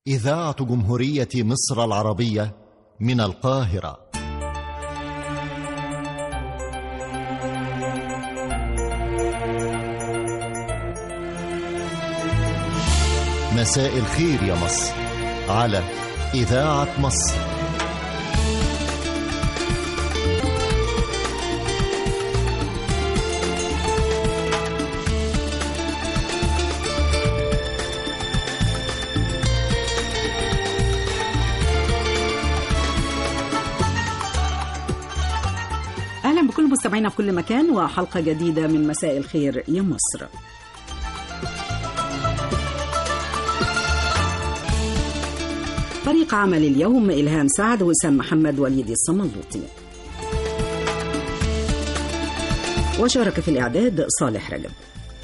إذاعة جمهورية مصر العربية من القاهرة مساء الخير يا مصر على إذاعة مصر اهلا بكل مستمعينا في كل مكان وحلقه جديده من مساء الخير يا مصر فريق عمل اليوم إلهام سعد وسام محمد وليد الصملوطي وشارك في الإعداد صالح رجب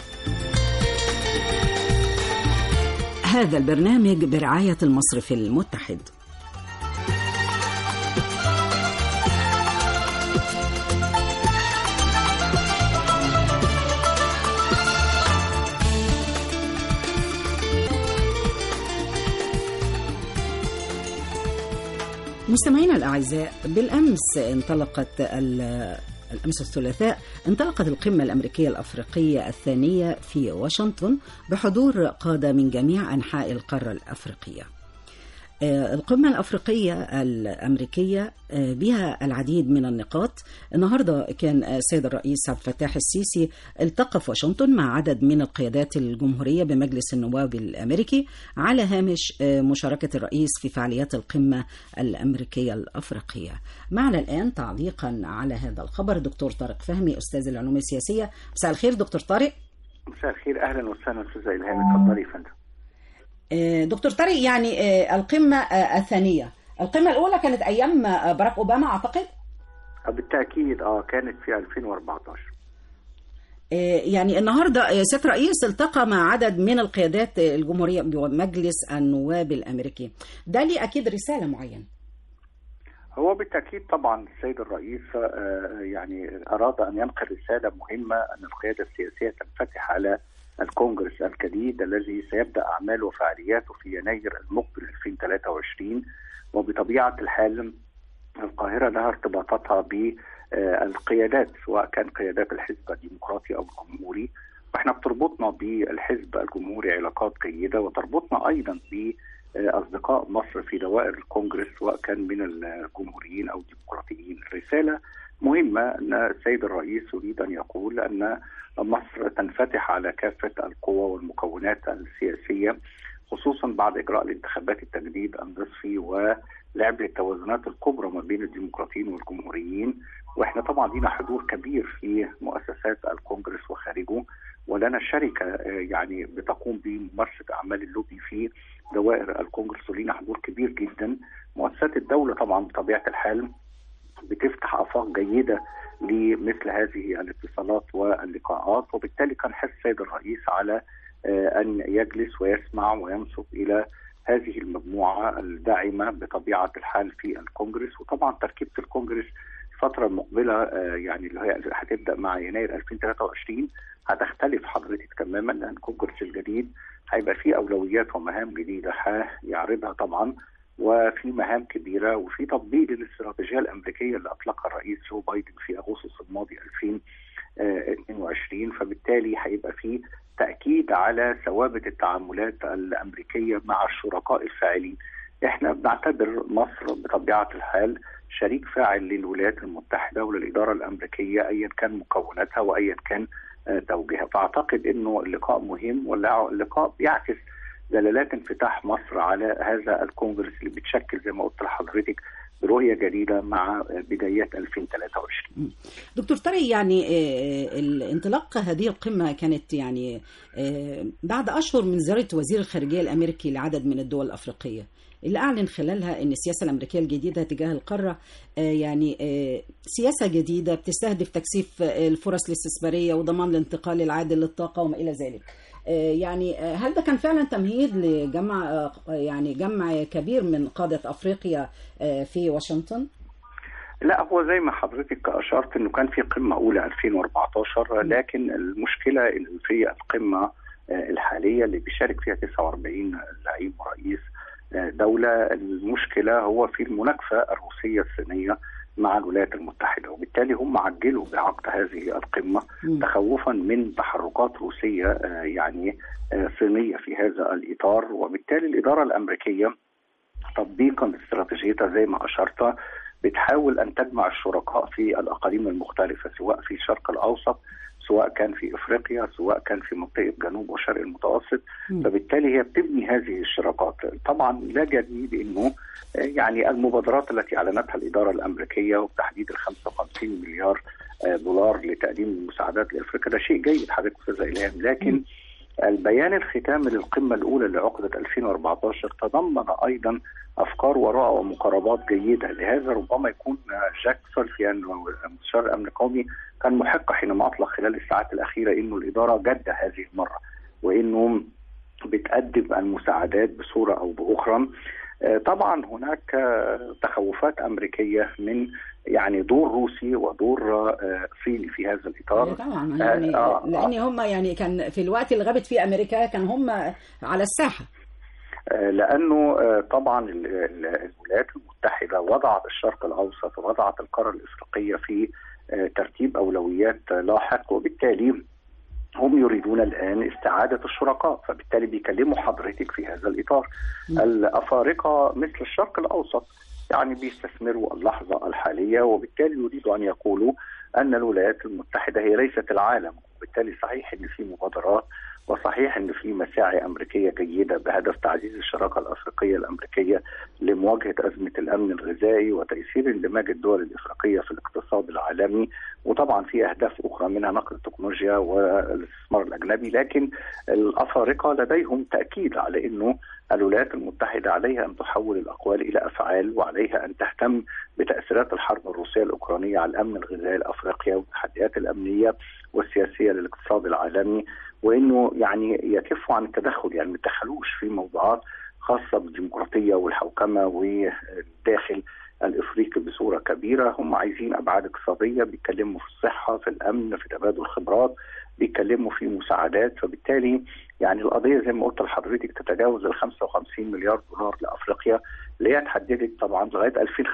هذا البرنامج برعاية المصرف المتحد مستمعينا الأعزاء بالأمس انطلقت ال- الأمس الثلاثاء انطلقت القمة الأمريكية الأفريقية الثانية في واشنطن بحضور قادة من جميع أنحاء القارة الأفريقية آه، القمة الأفريقية الأمريكية آه، بها العديد من النقاط النهاردة كان آه، السيد الرئيس عبد الفتاح السيسي التقى في واشنطن مع عدد من القيادات الجمهورية بمجلس النواب الأمريكي على هامش آه، مشاركة الرئيس في فعاليات القمة الأمريكية الأفريقية معنا الآن تعليقا على هذا الخبر دكتور طارق فهمي أستاذ العلوم السياسية مساء الخير دكتور طارق مساء الخير اهلا وسهلا استاذه الهام اتفضلي يا فندم آه، دكتور طارق يعني آه، القمة آه، الثانية القمة الأولى كانت أيام آه، باراك أوباما أعتقد آه، بالتاكيد اه كانت في 2014 آه، يعني النهاردة آه، سيادة الرئيس التقى مع عدد من القيادات آه، الجمهورية بمجلس النواب الأمريكي ده ليه أكيد رسالة معينة هو بالتاكيد طبعا السيد الرئيس آه، يعني اراد ان ينقل رساله مهمه ان القياده السياسيه تنفتح على الكونغرس الجديد الذي سيبدا اعماله وفعالياته في يناير المقبل 2023 وبطبيعه الحال القاهره لها ارتباطاتها بالقيادات سواء كان قيادات الحزب الديمقراطي او الجمهوري واحنا بتربطنا بالحزب الجمهوري علاقات جيده وتربطنا ايضا ب اصدقاء مصر في دوائر الكونجرس سواء كان من الجمهوريين او الديمقراطيين الرساله مهمه ان السيد الرئيس يريد ان يقول ان مصر تنفتح على كافه القوى والمكونات السياسيه خصوصا بعد اجراء الانتخابات التجديد النصفي ولعب التوازنات الكبرى ما بين الديمقراطيين والجمهوريين واحنا طبعا لينا حضور كبير في مؤسسات الكونجرس وخارجه ولنا شركه آه، يعني بتقوم بممارسه اعمال اللوبي في دوائر الكونجرس ولينا حضور كبير جدا مؤسسات الدوله طبعا بطبيعه الحال بتفتح افاق جيده لمثل هذه الاتصالات واللقاءات وبالتالي كان حرص السيد الرئيس على آه، ان يجلس ويسمع وينصت الى هذه المجموعه الداعمه بطبيعه الحال في الكونجرس وطبعا تركيبه الكونجرس الفتره المقبله آه، يعني اللي هي هتبدا مع يناير 2023 هتختلف حضرتك تماما لان الكونجرس الجديد هيبقى فيه اولويات ومهام جديده هيعرضها طبعا وفي مهام كبيره وفي تطبيق للاستراتيجيه الامريكيه اللي اطلقها الرئيس جو بايدن في اغسطس الماضي 2022 فبالتالي هيبقى في تاكيد على ثوابت التعاملات الامريكيه مع الشركاء الفاعلين. احنا بنعتبر مصر بطبيعه الحال شريك فاعل للولايات المتحده وللاداره الامريكيه ايا كان مكوناتها وايا كان آه، توجيهها، فاعتقد انه اللقاء مهم واللقاء بيعكس دلالات انفتاح مصر على هذا الكونجرس اللي بتشكل زي ما قلت لحضرتك برؤيه جديده مع بدايات 2023 دكتور طارق يعني آه، الانطلاق هذه القمة كانت يعني آه، بعد أشهر من زيارة وزير الخارجية الأمريكي لعدد من الدول الأفريقية اللي أعلن خلالها أن السياسة الأمريكية الجديدة تجاه القارة آه، يعني آه، سياسة جديدة بتستهدف تكثيف آه، الفرص الاستثمارية وضمان الانتقال العادل للطاقة وما إلى ذلك آه، يعني آه، هل ده كان فعلا تمهيد لجمع آه، يعني جمع كبير من قادة أفريقيا آه، في واشنطن؟ لا هو زي ما حضرتك اشرت انه كان في قمه اولى 2014 لكن المشكله إن في القمه آه، الحاليه اللي بيشارك فيها 49 زعيم ورئيس دولة المشكلة هو في المناكفة الروسية الصينية مع الولايات المتحدة وبالتالي هم عجلوا بعقد هذه القمة مم. تخوفا من تحركات روسية آه، يعني آه، صينية في هذا الإطار وبالتالي الإدارة الأمريكية تطبيقا لاستراتيجيتها زي ما أشرت بتحاول أن تجمع الشركاء في الأقاليم المختلفة سواء في الشرق الأوسط سواء كان في افريقيا سواء كان في منطقه جنوب وشرق المتوسط مم. فبالتالي هي بتبني هذه الشراكات طبعا لا جديد انه آه، يعني المبادرات التي اعلنتها الاداره الامريكيه وبتحديد ال 55 مليار آه، دولار لتقديم المساعدات لافريقيا ده شيء جيد حضرتك استاذه الهام لكن البيان الختامي للقمه الاولى اللي عقدت 2014 تضمن ايضا افكار وراء ومقاربات جيده لهذا ربما يكون جاك سولفيان مستشار الامن القومي كان محق حينما اطلق خلال الساعات الاخيره انه الاداره جاده هذه المره وانه بتقدم المساعدات بصوره او باخرى آه، طبعا هناك آه، تخوفات امريكيه من يعني دور روسي ودور آه، صيني في هذا الاطار طبعا يعني آه، آه. لان هم يعني كان في الوقت اللي غابت فيه امريكا كان هم على الساحه آه، لانه آه، طبعا ال- ال- الولايات المتحده وضعت الشرق الاوسط ووضعت القاره الافريقيه في آه، ترتيب اولويات آه، لاحق وبالتالي هم يريدون الان استعاده الشركاء فبالتالي بيكلموا حضرتك في هذا الاطار مم. الافارقه مثل الشرق الاوسط يعني بيستثمروا اللحظه الحاليه وبالتالي يريدوا ان يقولوا ان الولايات المتحده هي ليست العالم وبالتالي صحيح ان في مبادرات وصحيح ان في مساعي امريكيه جيده بهدف تعزيز الشراكه الافريقيه الامريكيه لمواجهه ازمه الامن الغذائي وتيسير اندماج الدول الافريقيه في الاقتصاد العالمي وطبعا في اهداف اخرى منها نقل التكنولوجيا والاستثمار الاجنبي لكن الافارقه لديهم تاكيد على انه الولايات المتحده عليها ان تحول الاقوال الى افعال وعليها ان تهتم بتاثيرات الحرب الروسيه الاوكرانيه على الامن الغذائي لافريقيا والتحديات الامنيه والسياسيه للاقتصاد العالمي وانه يعني يكفوا عن التدخل يعني ما يتدخلوش في موضوعات خاصه بالديمقراطيه والحوكمه والداخل الافريقي بصوره كبيره هم عايزين ابعاد اقتصاديه بيتكلموا في الصحه في الامن في تبادل خبرات بيتكلموا في مساعدات فبالتالي يعني القضيه زي ما قلت لحضرتك تتجاوز ال 55 مليار دولار لافريقيا اللي هي اتحددت طبعا لغايه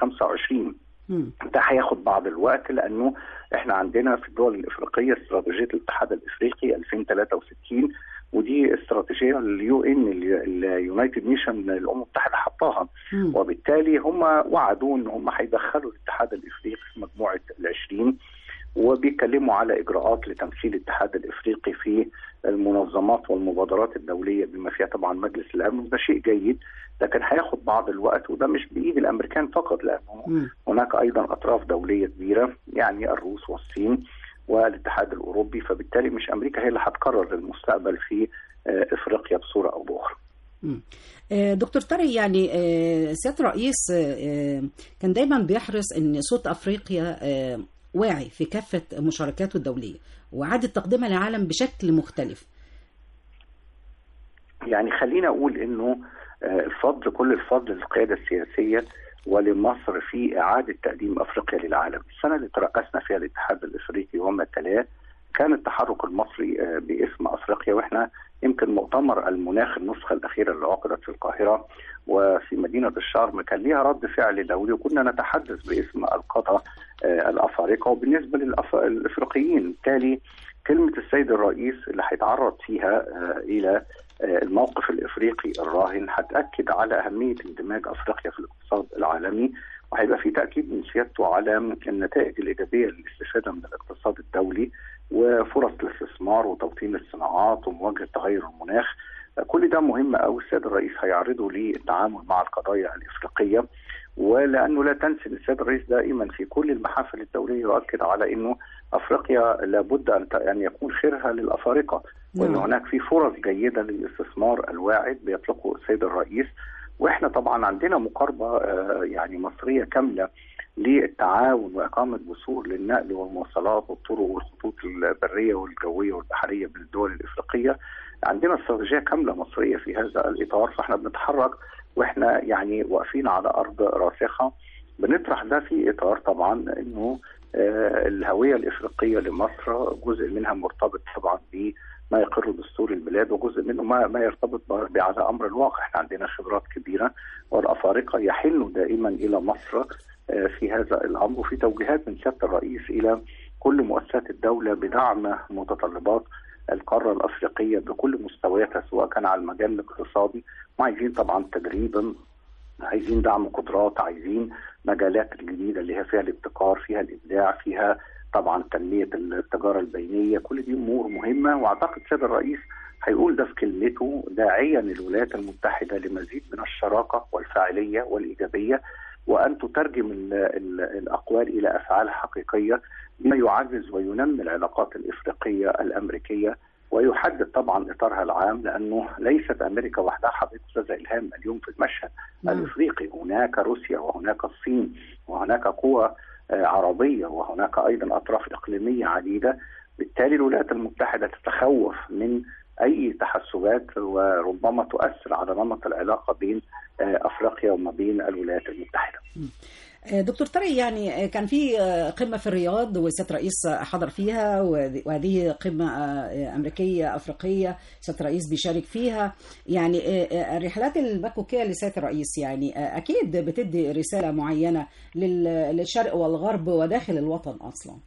2025 مم. ده هياخد بعض الوقت لانه احنا عندنا في الدول الافريقيه استراتيجيه الاتحاد الافريقي 2063 ودي استراتيجيه اليو ان اليونايتد نيشن الامم المتحده حطاها مم. وبالتالي هم وعدوا ان هم هيدخلوا الاتحاد الافريقي في مجموعه العشرين وبيتكلموا على اجراءات لتمثيل الاتحاد الافريقي في المنظمات والمبادرات الدوليه بما فيها طبعا مجلس الامن وده شيء جيد لكن هياخد بعض الوقت وده مش بايد الامريكان فقط لانه مم. هناك ايضا اطراف دوليه كبيره يعني الروس والصين والاتحاد الاوروبي فبالتالي مش امريكا هي اللي هتقرر المستقبل في آه، افريقيا بصوره او باخرى. مم. آه، دكتور طارق يعني آه، سياده الرئيس آه، كان دايما بيحرص ان صوت افريقيا آه، واعي في كافه مشاركاته الدوليه وإعادة تقديمها للعالم بشكل مختلف يعني خلينا اقول انه آه، الفضل كل الفضل للقياده السياسيه ولمصر في اعاده تقديم افريقيا للعالم، السنه اللي ترأسنا فيها الاتحاد الافريقي وما تلاه كان التحرك المصري آه، باسم افريقيا واحنا يمكن مؤتمر المناخ النسخه الاخيره اللي عقدت في القاهره وفي مدينه الشرم كان ليها رد فعل دولي وكنا نتحدث باسم القاده آه، الافارقه وبالنسبه للافريقيين بالتالي كلمه السيد الرئيس اللي هيتعرض فيها آه، الى آه، الموقف الافريقي الراهن هتاكد على اهميه اندماج افريقيا في الاقتصاد العالمي وهيبقى في تاكيد من سيادته على النتائج الايجابيه للاستفاده من الاقتصاد الدولي وفرص الاستثمار وتوطين الصناعات ومواجهه تغير المناخ كل ده مهم قوي السيد الرئيس هيعرضه للتعامل مع القضايا الافريقيه ولانه لا تنسى ان السيد الرئيس دائما في كل المحافل الدوليه يؤكد على انه افريقيا لابد ان ان يكون خيرها للافارقه وان نعم. هناك في فرص جيده للاستثمار الواعد بيطلقه السيد الرئيس واحنا طبعا عندنا مقاربه آه، يعني مصريه كامله للتعاون واقامه جسور للنقل والمواصلات والطرق والخطوط البريه والجويه والبحريه بين الدول الافريقيه عندنا استراتيجيه كامله مصريه في هذا الاطار فاحنا بنتحرك واحنا يعني واقفين على ارض راسخه بنطرح ده في اطار طبعا انه آه، الهويه الافريقيه لمصر جزء منها مرتبط طبعا بما يقر دستور البلاد وجزء منه ما ما يرتبط ب- على امر الواقع احنا عندنا خبرات كبيره الافارقه يحنوا دائما الى مصر في هذا الامر وفي توجيهات من سياده الرئيس الى كل مؤسسات الدوله بدعم متطلبات القاره الافريقيه بكل مستوياتها سواء كان على المجال الاقتصادي وعايزين طبعا تدريبا عايزين دعم قدرات عايزين مجالات الجديده اللي هي فيها الابتكار فيها الابداع فيها طبعا تنميه التجاره البينيه كل دي امور مهمه واعتقد سيد الرئيس هيقول ده في كلمته داعيا الولايات المتحده لمزيد من الشراكه والفاعليه والايجابيه وان تترجم ال ال الاقوال الى افعال حقيقيه بما يعزز وينمي العلاقات الافريقيه الامريكيه ويحدد طبعا اطارها العام لانه ليست امريكا وحدها حضرتك استاذه الهام اليوم في المشهد نعم. الافريقي هناك روسيا وهناك الصين وهناك قوى آه، عربيه وهناك ايضا اطراف اقليميه عديده بالتالي الولايات المتحده تتخوف من اي تحسبات وربما تؤثر على نمط العلاقه بين آه، افريقيا وما بين الولايات المتحده. آه، دكتور طارق يعني آه، كان في آه، قمة في الرياض والسيد الرئيس حضر فيها وهذه- وهذه قمة آه، أمريكية أفريقية السيد الرئيس بيشارك فيها يعني آه، آه، الرحلات المكوكية لسيد الرئيس يعني آه، أكيد بتدي رسالة معينة لل- للشرق والغرب وداخل الوطن أصلا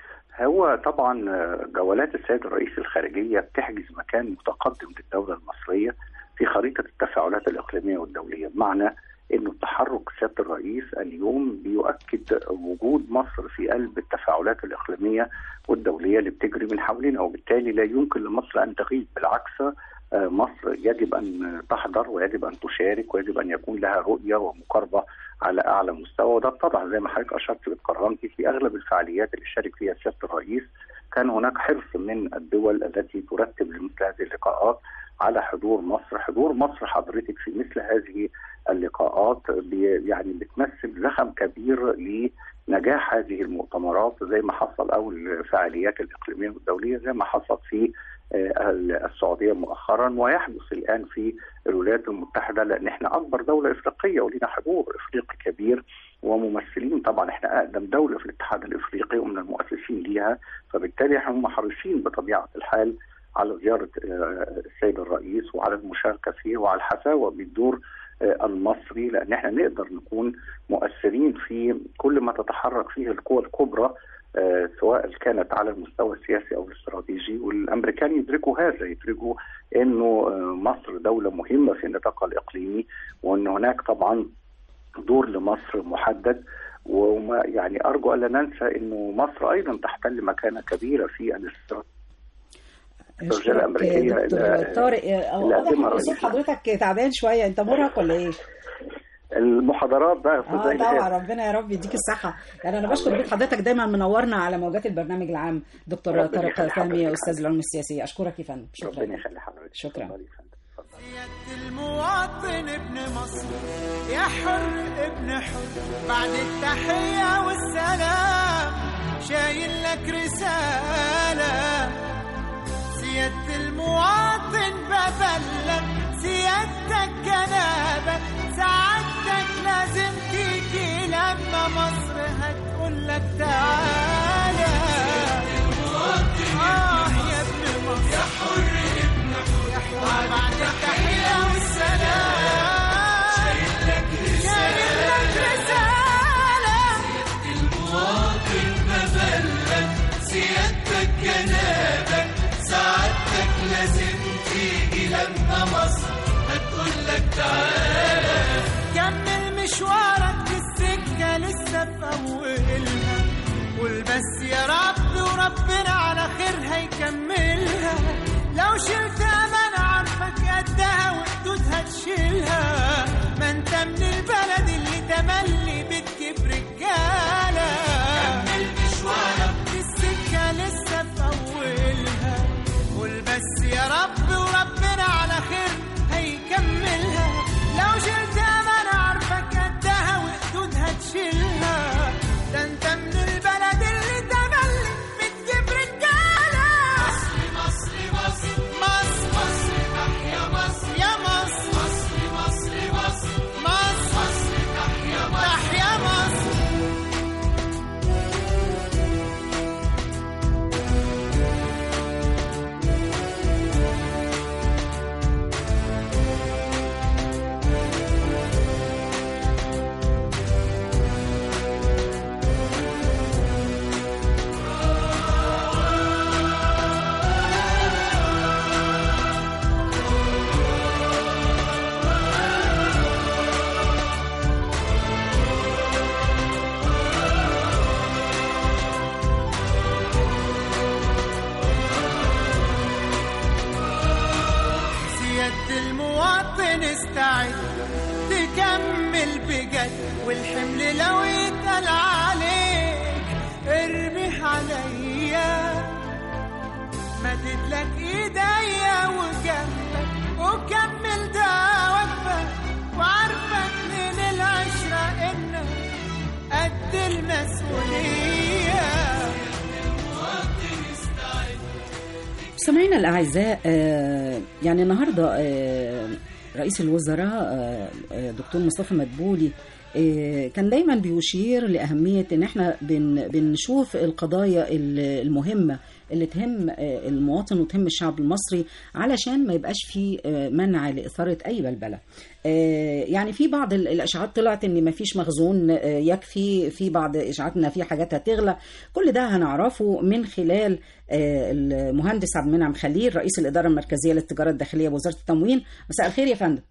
هو طبعا آه، جولات السيد الرئيس الخارجيه بتحجز مكان متقدم للدوله المصريه في خريطه التفاعلات الاقليميه والدوليه بمعنى انه تحرك سياده الرئيس اليوم بيؤكد وجود مصر في قلب التفاعلات الاقليميه والدوليه اللي بتجري من حولنا وبالتالي لا يمكن لمصر ان تغيب بالعكس آه، مصر يجب ان تحضر ويجب ان تشارك ويجب ان يكون لها رؤيه ومقاربه على اعلى مستوى وده اتضح زي ما حضرتك اشرت واتكرمتي في اغلب الفعاليات اللي شارك فيها سياده الرئيس كان هناك حرص من الدول التي ترتب لمثل هذه اللقاءات على حضور مصر، حضور مصر حضرتك في مثل هذه اللقاءات بي- يعني بتمثل زخم كبير لنجاح هذه المؤتمرات زي ما حصل او الفعاليات الاقليميه والدوليه زي ما حصل في آه، السعوديه مؤخرا ويحدث الان في الولايات المتحده لان احنا اكبر دوله افريقيه ولنا حضور افريقي كبير وممثلين طبعا احنا اقدم دوله في الاتحاد الافريقي ومن المؤسسين ليها فبالتالي هم حريصين بطبيعه الحال على زياره آه، السيد الرئيس وعلى المشاركه فيه وعلى الحفاوه بالدور آه، المصري لان احنا نقدر نكون مؤثرين في كل ما تتحرك فيه القوى الكبرى آه، سواء كانت على المستوى السياسي او الاستراتيجي والامريكان يدركوا هذا يدركوا انه آه، مصر دوله مهمه في النطاق الاقليمي وان هناك طبعا دور لمصر محدد وما يعني ارجو الا ننسى انه مصر ايضا تحتل مكانه كبيره في الاستراتيجيه الرجالة الأمريكية دكتور اللي- طارق آه، اللي واضح قدمها إن صوت الرئيس. حضرتك تعبان شوية أنت مرهق ولا إيه؟ المحاضرات بقى يا أستاذ اه إلهام. طبعا ربنا يا رب يديك الصحة يعني أنا بشكر بيك حضرتك دايما منورنا على موجات البرنامج العام دكتور ربنا طارق يخلي فهمي حضرتك. أستاذ العلوم السياسية أشكرك يا فندم ربنا شكرا يخلي حضرتك شكراً. اتفضلي يا فندم. اتفضلي. سيادة المواطن ابن مصر يا حر ابن حر بعد التحية والسلام شايل لك رسالة سيادة المواطن ببلغ سيادتك جنابك سعادتك لازم تيجي لما مصر هتقول لك تعالى آه يا ابن مصر يا حر ابن حر يا حر بعد التحية والسلام شايل لك رسالة المواطن ببلغ سيادتك جنابك سعادتك لازم تيجي لما مصر هتقول لك تعالى كمل مشوارك في السكة لسه في أولها قول بس يا رب وربنا على خير هيكملها لو شلت أمانة عارفك قدها وحدودها تشيلها ما انت من البلد اللي تملي بتجيب رجالة كمل مشوارك في السكة لسه في أولها قول بس يا رب وربنا على خير هيكملها لو شلت بجد والحمل لو يتقل عليك ارميه عليا مدد لك ايديا وجنبك وكمل دعوتك وعارفك من العشرة انك قد المسؤولية مستمعينا الأعزاء آه، يعني النهاردة آه، رئيس الوزراء آه، آه، دكتور مصطفى مدبولي آه، كان دايما بيشير لأهمية إن احنا بن بنشوف القضايا ال- المهمة اللي تهم آه، المواطن وتهم الشعب المصري علشان ما يبقاش في آه، منع لإثارة أي بلبلة آه، يعني في بعض ال- الاشاعات طلعت ان ما فيش مخزون آه، يكفي في بعض اشاعات ان في حاجات هتغلى كل ده هنعرفه من خلال آه، المهندس عبد المنعم خليل رئيس الاداره المركزيه للتجاره الداخليه بوزاره التموين مساء الخير يا فندم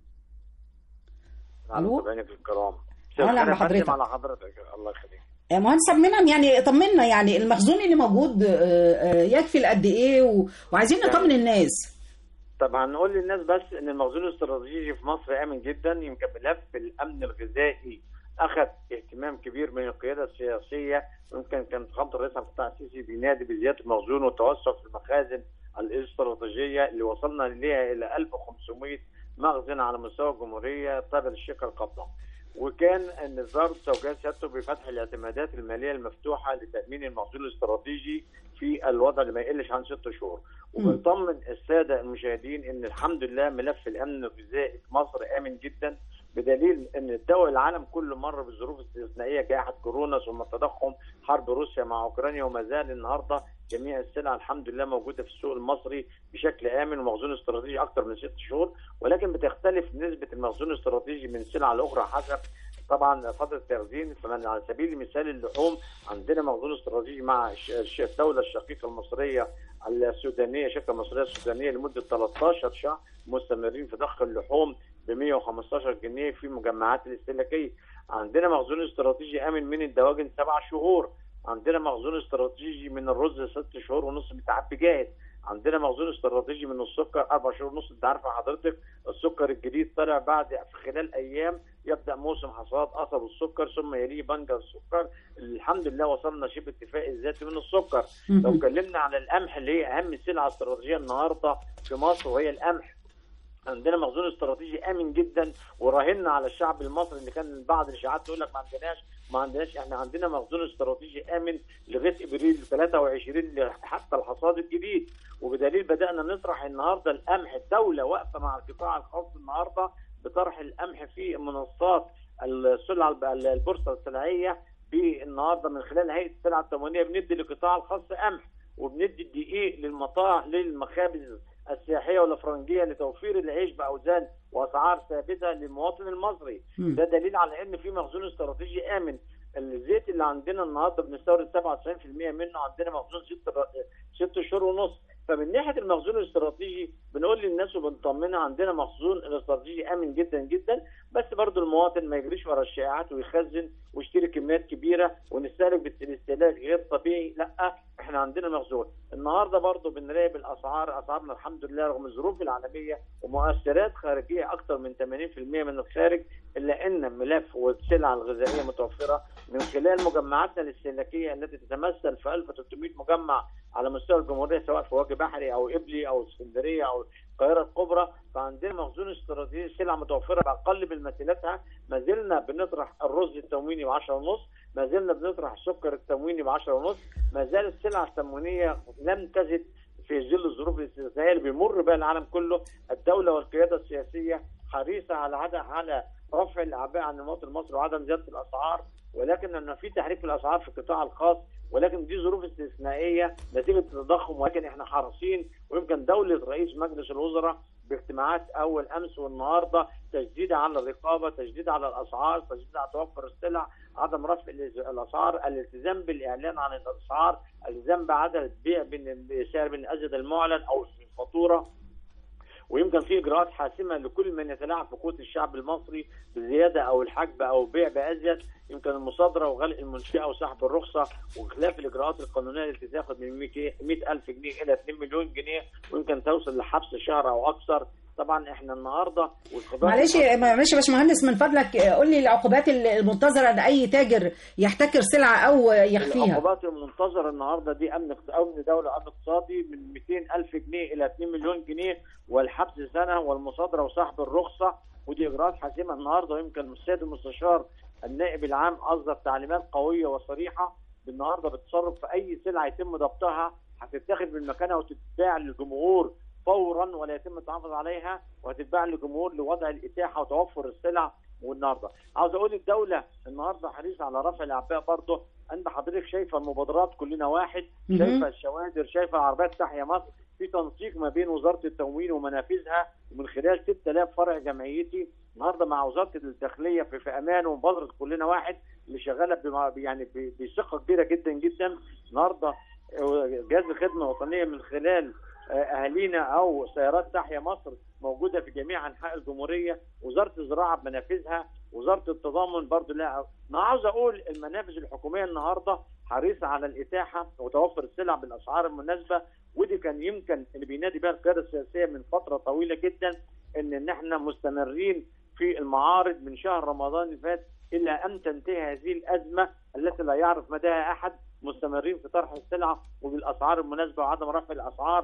ألو؟ متابعينك الكرام أهلا أنا بحضرتك. بسلم على حضرتك الله يخليك آه، مهندس عبد المنعم يعني طمنا يعني المخزون اللي موجود آه، آه، يكفي لقد ايه و- وعايزين نطمن الناس طبعا نقول للناس بس ان المخزون الاستراتيجي في مصر امن جدا يمكن ملف الامن الغذائي اخذ اهتمام كبير من القياده السياسيه ويمكن كان فخامه الرئيس عبد الفتاح السيسي بينادي بزياده المخزون والتوسع في المخازن الاستراتيجيه اللي وصلنا اليها الى 1500 مخزن على مستوى الجمهوريه قبل الشركه القابضه. وكان النظام توجيهات سيادته بفتح الاعتمادات الماليه المفتوحه لتامين المخزون الاستراتيجي في الوضع اللي ما يقلش عن ست شهور وبنطمن الساده المشاهدين ان الحمد لله ملف الامن الغذائي في مصر امن جدا بدليل ان الدول العالم كله مر بظروف استثنائيه جائحه كورونا ثم تضخم حرب روسيا مع اوكرانيا وما زال النهارده جميع السلع الحمد لله موجوده في السوق المصري بشكل امن ومخزون استراتيجي اكثر من ست شهور ولكن بتختلف نسبه المخزون الاستراتيجي من سلعه لاخرى حسب طبعا فتره التخزين فمن على سبيل المثال اللحوم عندنا مخزون استراتيجي مع الش- الش- الدوله الشقيقه المصريه السودانيه شركه مصريه السودانيه لمده 13 شهر مستمرين في ضخ اللحوم ب 115 جنيه في مجمعات الاستهلاكيه عندنا مخزون استراتيجي امن من الدواجن سبع شهور عندنا مخزون استراتيجي من الرز ست شهور ونص متعبي جاهز عندنا مخزون استراتيجي من السكر اربع شهور ونص انت عارفه حضرتك السكر الجديد طلع بعد في خلال ايام يبدا موسم حصاد قصب السكر ثم يليه بنجر السكر الحمد لله وصلنا شبه اتفاق الذاتي من السكر لو اتكلمنا على القمح اللي هي اهم سلعه استراتيجيه النهارده في مصر وهي القمح عندنا مخزون استراتيجي امن جدا وراهنا على الشعب المصري اللي كان بعض الاشاعات تقول لك ما عندناش ما عندناش احنا عندنا مخزون استراتيجي امن لغايه ابريل 23 حتى الحصاد الجديد وبدليل بدانا نطرح النهارده القمح الدوله واقفه مع القطاع الخاص النهارده بطرح القمح في منصات السلع البورصه السلعيه بالنهارده من خلال هيئه السلع التموينيه بندي للقطاع الخاص قمح وبندي الدقيق للمطاع للمخابز السياحيه والافرنجيه لتوفير العيش باوزان واسعار ثابته للمواطن المصري مم. ده دليل على ان في مخزون استراتيجي امن الزيت اللي عندنا النهارده بنستورد 97% منه عندنا مخزون ست ست شهور ونص فمن ناحيه المخزون الاستراتيجي بنقول للناس وبنطمنها عندنا مخزون الاستراتيجي امن جدا جدا بس برضو المواطن ما يجريش ورا الشائعات ويخزن ويشتري كميات كبيره ونستهلك بالاستهلاك غير طبيعي لا احنا عندنا مخزون النهارده برضو بنراقب الاسعار اسعارنا الحمد لله رغم الظروف العالميه ومؤثرات خارجيه اكثر من 80% من الخارج الا ان ملف والسلع الغذائيه متوفره من خلال مجمعاتنا الاستهلاكيه التي تتمثل في 1300 مجمع على مستوى الجمهوريه سواء في وجه بحري او قبلي او اسكندريه او القاهره الكبرى فعندنا مخزون استراتيجي سلع متوفره باقل من مثيلاتها ما زلنا بنطرح الرز التمويني ب 10 ونص ما زلنا بنطرح السكر التمويني ب 10 ونص ما زالت السلع التموينيه لم تزد في ظل الظروف الاستثنائيه اللي بيمر بها العالم كله الدوله والقياده السياسيه حريصه على عدم على رفع الاعباء عن المواطن المصري وعدم زياده الاسعار ولكن ان في تحريك في الاسعار في القطاع الخاص ولكن دي ظروف استثنائيه نتيجه التضخم ولكن احنا حريصين ويمكن دوله رئيس مجلس الوزراء باجتماعات اول امس والنهارده تجديد على الرقابه، تجديد على الاسعار، تجديد على توفر السلع، عدم رفع الاسعار، الالتزام بالاعلان عن الاسعار، الالتزام بعدم البيع بسعر من ازيد المعلن او الفاتوره ويمكن في اجراءات حاسمه لكل من يتلاعب في قوه الشعب المصري بزياده او الحجب او بيع بازيد يمكن المصادره وغلق المنشاه وسحب الرخصه وخلاف الاجراءات القانونيه التي تاخذ من 100 ألف جنيه الى 2 مليون جنيه ويمكن توصل لحبس شهر او اكثر طبعا احنا النهارده والخبرات معلش معلش يا باشمهندس من فضلك قول لي العقوبات المنتظره لاي تاجر يحتكر سلعه او يخفيها العقوبات المنتظره النهارده دي امن امن دوله امن اقتصادي من 200 الف جنيه الى 2 مليون جنيه والحبس سنه والمصادره وسحب الرخصه ودي اجراءات حاسمه النهارده ويمكن السيد المستشار النائب العام اصدر تعليمات قويه وصريحه بالنهارده بالتصرف في اي سلعه يتم ضبطها هتتاخد من مكانها وتتباع للجمهور فورا ولا يتم التحافظ عليها وهتتباع للجمهور لوضع الاتاحه وتوفر السلع والنهارده عاوز اقول الدوله النهارده حريصه على رفع الاعباء برضه انت حضرتك شايفه المبادرات كلنا واحد مهم. شايفه الشوادر شايفه عربيات تحيا مصر في تنسيق ما بين وزاره التموين ومنافذها ومن خلال 6000 فرع جمعيتي النهارده مع وزاره الداخليه في, في امان ومبادره كلنا واحد اللي شغاله بما- يعني ب- بثقه كبيره جدا جدا النهارده جهاز الخدمه الوطنيه من خلال آه، اهالينا او سيارات تحيا مصر موجوده في جميع انحاء الجمهوريه وزاره الزراعه بمنافذها وزاره التضامن برضو لا انا عاوز اقول المنافذ الحكوميه النهارده حريصه على الاتاحه وتوفر السلع بالاسعار المناسبه ودي كان يمكن اللي بينادي بها القياده السياسيه من فتره طويله جدا ان ان احنا مستمرين في المعارض من شهر رمضان اللي فات الى ان تنتهي هذه الازمه التي لا يعرف مداها احد مستمرين في طرح السلع وبالاسعار المناسبه وعدم رفع الاسعار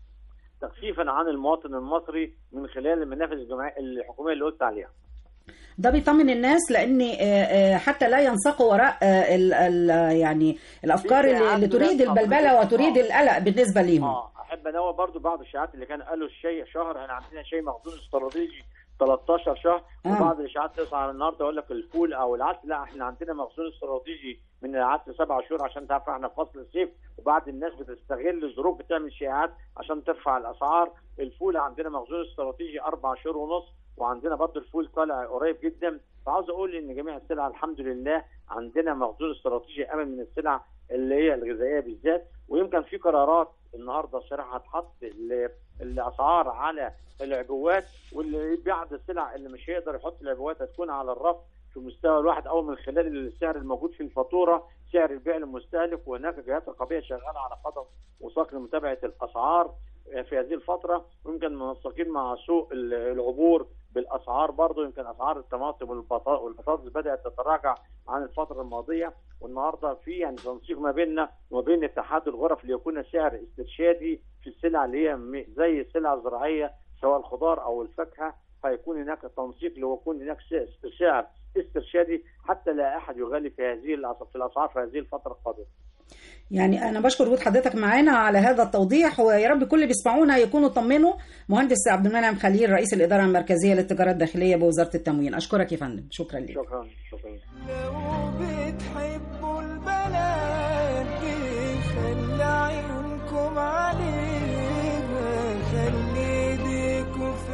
تخفيفا عن المواطن المصري من خلال المنافذ الجمعية الحكوميه اللي قلت عليها. ده بيطمن الناس لان آه، آه، حتى لا ينساقوا وراء آه، ال- ال- يعني الافكار في اللي, اللي إعادة تريد بناء البلبله حضرتك. وتريد آه. القلق بالنسبه ليهم اه احب انوه برضو بعض الاشاعات اللي كانوا قالوا الشيء شهر احنا عندنا شيء مخزون استراتيجي 13 شهر آه. وبعض الاشاعات تسعى النهارده يقول لك الفول او العدس لا احنا عندنا مخزون استراتيجي من العدس سبع شهور عشان تعرف احنا في فصل الصيف وبعض الناس بتستغل الظروف بتعمل شائعات عشان ترفع الاسعار الفول عندنا مخزون استراتيجي اربع شهور ونص وعندنا برضو الفول طالع قريب جدا فعاوز اقول ان جميع السلع الحمد لله عندنا مخزون استراتيجي امن من السلع اللي هي الغذائيه بالذات ويمكن في قرارات النهارده صراحه هتحط ال- الاسعار على العبوات واللي بعد السلع اللي مش هيقدر يحط العبوات هتكون على الرف في مستوى الواحد او من خلال السعر الموجود في الفاتوره سعر البيع للمستهلك وهناك جهات رقابيه شغاله على قدم وساق لمتابعه الاسعار في هذه الفتره ويمكن منسقين مع سوق ال- العبور بالاسعار برضه يمكن اسعار الطماطم والبطا- والبطاطس بدات تتراجع عن الفتره الماضيه والنهارده في يعني تنسيق ما بيننا وما بين اتحاد الغرف ليكون سعر استرشادي في السلع اللي هي م- زي السلع الزراعيه سواء الخضار او الفاكهه فيكون هناك تنسيق ليكون هناك س- سعر استرشادي حتى لا احد يغالي في هذه الأس- في الاسعار في هذه الفتره القادمه. يعني انا بشكر وجود حضرتك معانا على هذا التوضيح ويا رب كل اللي بيسمعونا يكونوا طمنوا مهندس عبد المنعم خليل رئيس الاداره المركزيه للتجاره الداخليه بوزاره التموين اشكرك يا فندم شكرا لك شكرا شكرا. لو بتحبوا البلد دي خلي عيونكم عليها خلي ايديكوا في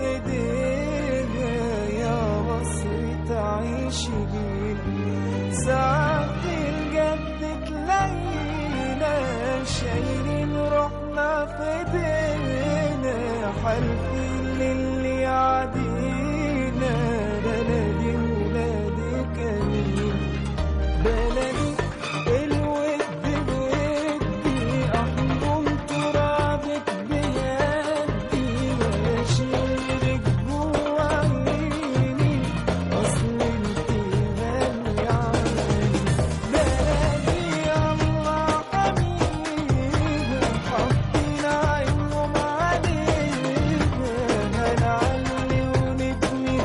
ايديها يا مصر تعيش بينا ساعات الجد تلاقينا شايلين روحنا في ايدينا حالفين للي يعدينا بلدي ولادي كريم بلدي الود بودي احضن ترابك بيدي واشيلك جوا عيني اصل انت غالية علي بلدي الله حميها حاطين عينهم عليها هنعلي ونبني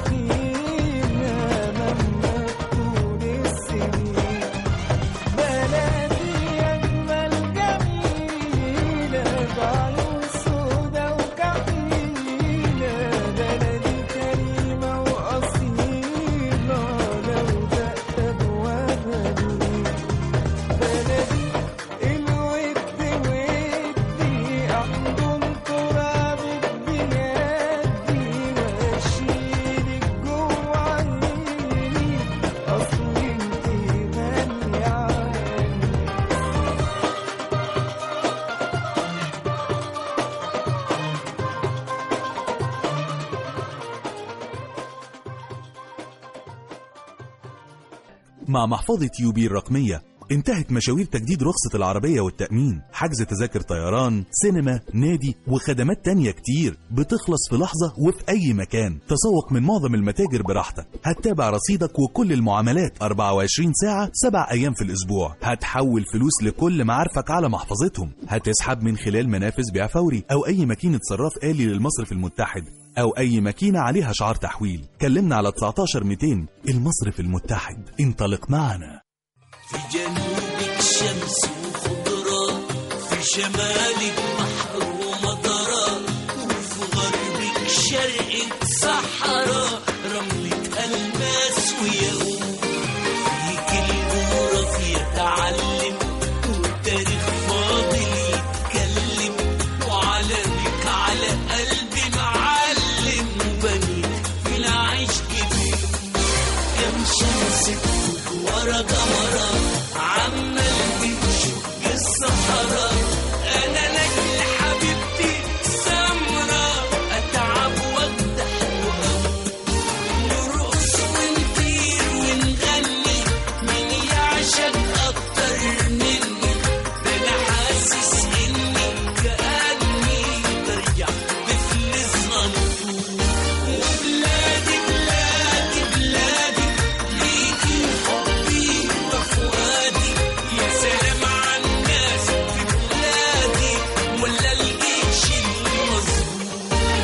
فيها مهما تكون السنين بلدي أجمل جميلة بعيون سودا وكحيلة بلدي كريمة وأصيلة لو دقت أبوابها بيه بلدي الود ودي أحضن ترابك بيدي وأشيلك جوا عيني أصل انتي غالية علي مع محفظة يوبي الرقمية انتهت مشاوير تجديد رخصة العربية والتأمين حجز تذاكر طيران سينما نادي وخدمات تانية كتير بتخلص في لحظة وفي أي مكان تسوق من معظم المتاجر براحتك هتتابع رصيدك وكل المعاملات 24 ساعة 7 أيام في الأسبوع هتحول فلوس لكل معارفك على محفظتهم هتسحب من خلال منافذ بيع فوري أو أي ماكينة صراف آلي للمصرف المتحد أو أي ماكينة عليها شعار تحويل كلمنا على 19 200 المصرف المتحد انطلق معنا في جنوبك شمس وخضرة في شمالك بحر ومطرة وفي غربك شرقك صحراء رملة ألماس وياقوت فيك الجغرافيا تعلم والتاريخ فاضل يتكلم وعلمك على قلبي معلم وبنيت في العيش كبير كم شمس ورا قمرة عمال بتشق الصحراء أنا لك حبيبتي سمرة أتعب وأجدح وأموت نرقص ونطير ونغني مين يعشق أكتر مني ده أنا حاسس إني كأني برجع طفل صغنطوط وبلادي بلادي بلادي ليكي حبي وفؤادي يا سلام على الناس في بلادي ولا الجيش المظبوط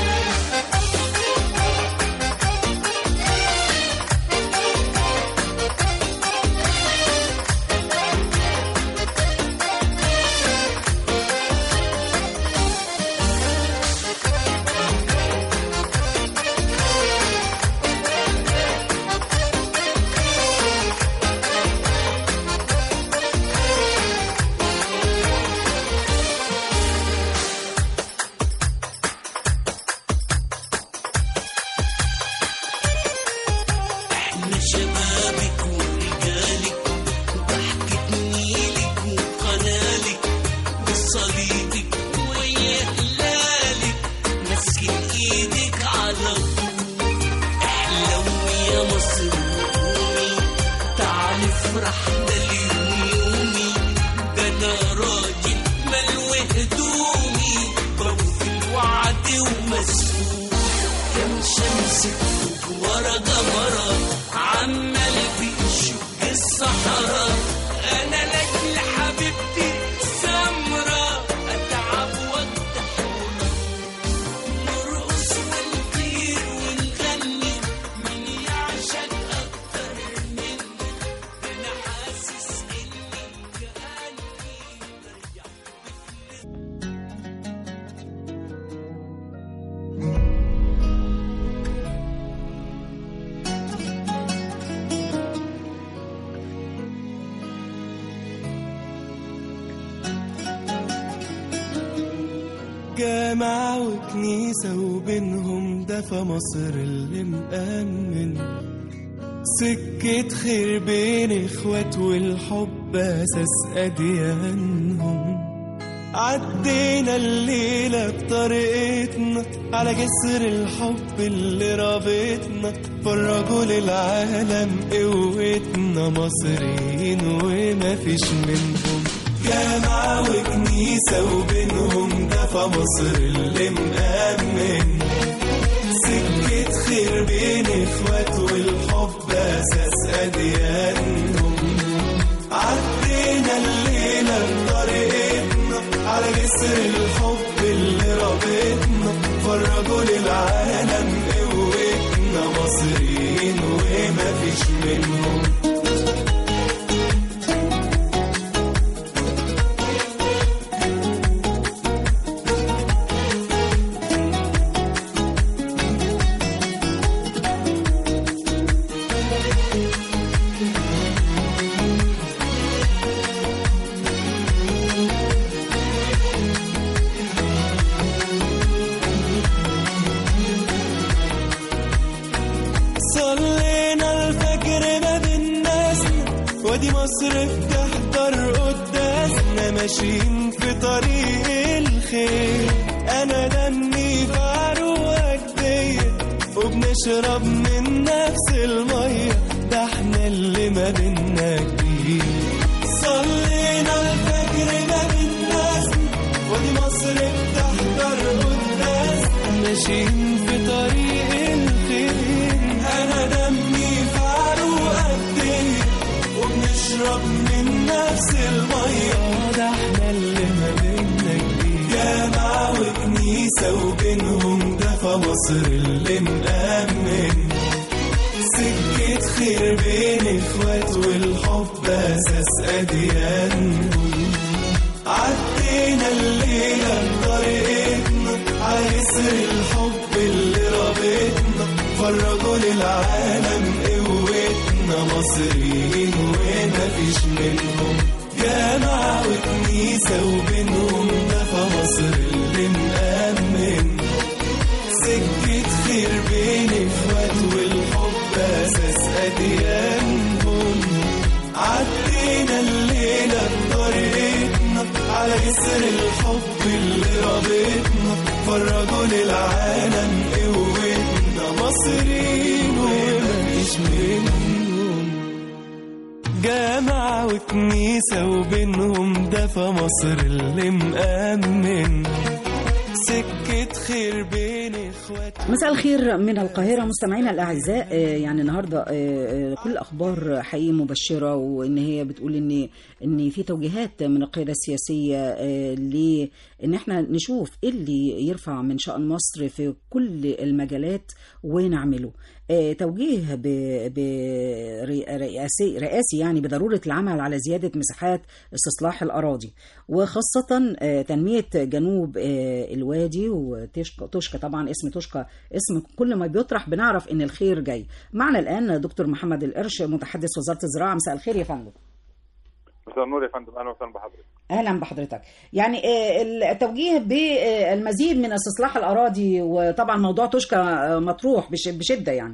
احنا شبابك ورجالك ضحكة نيلك وقنالك بصليبك ويا هلالك ماسكين ايدك على طول احلوي يا مصر وقومي تعالي افرح ده اليوم يومي ده انا راجل ملوي هدومي بوفي الوعد ومسؤول كم شمس ورا قمرة عمال بيشق الصحراء أنا لك حبيبتي سمرة أتعب وأجدح نرقص ونطير ونغني مين يعشق أكتر مني ده أنا حاسس إني كأني برجع جامعة وكنيسة وبينهم دفا مصر اللي مأمن سكة خير بين اخوات والحب اساس اديانهم عدينا الليلة بطريقتنا على جسر الحب اللي رابطنا فرجوا للعالم قوتنا مصريين وما فيش منهم جامعة وكنيسة وبينهم دفا مصر اللي مأمن سكة خير بين اخوات والحب اساس اديانهم عدينا الليلة بطريقتنا على جسر الحب اللي رابطنا فرجوا للعالم قوتنا مصريين وما فيش منهم صلينا الفجر ما بين ناسنا وادي مصر بتحضر قداسنا ماشيين في طريق الخير انا دمي في عروقك ديت وبنشرب من نفس الميه ده احنا اللي ما بينا كتير صلينا نشرب من نفس المية ده احنا اللي ما بينا كبير جامعة وكنيسة وبينهم دفا مصر اللي مأمن سكة خير بين اخوات والحب اساس اديانهم عدينا الليلة بطريقتنا عسر الحب اللي رابطنا فرجوا للعالم قوتنا مصريين وما فيش منهم جامعة وكنيسة وبينهم دفا مصر اللي مأمن سكة خير بين اخوات والحب اساس اديانهم عدينا الليلة بطريقتنا على جسر الحب اللي رابطنا فرجوا للعالم قوتنا مصريين ومفيش منهم جامعة وكنيسة وبينهم دفا مصر اللي مأمن سكة خير بين اخوات مساء الخير من القاهرة مستمعينا الأعزاء آه، يعني النهاردة آه، آه، كل الأخبار حقيقي مبشرة وإن هي بتقول إن إن في توجيهات من القيادة السياسية آه، لإن إحنا نشوف إيه اللي يرفع من شأن مصر في كل المجالات ونعمله آه، توجيه ب- برئاسي رئاسي يعني بضرورة العمل على زيادة مساحات استصلاح الأراضي وخاصة آه، تنمية جنوب آه، الوادي وتشكى تشكى طبعا اسم تشكى اسم كل ما بيطرح بنعرف ان الخير جاي معنا الان دكتور محمد القرش متحدث وزاره الزراعه مساء الخير يا فندم مساء النور يا فندم اهلا وسهلا بحضرتك اهلا بحضرتك يعني آه، التوجيه بالمزيد من استصلاح الاراضي وطبعا موضوع تشكى آه، مطروح بش- بشده يعني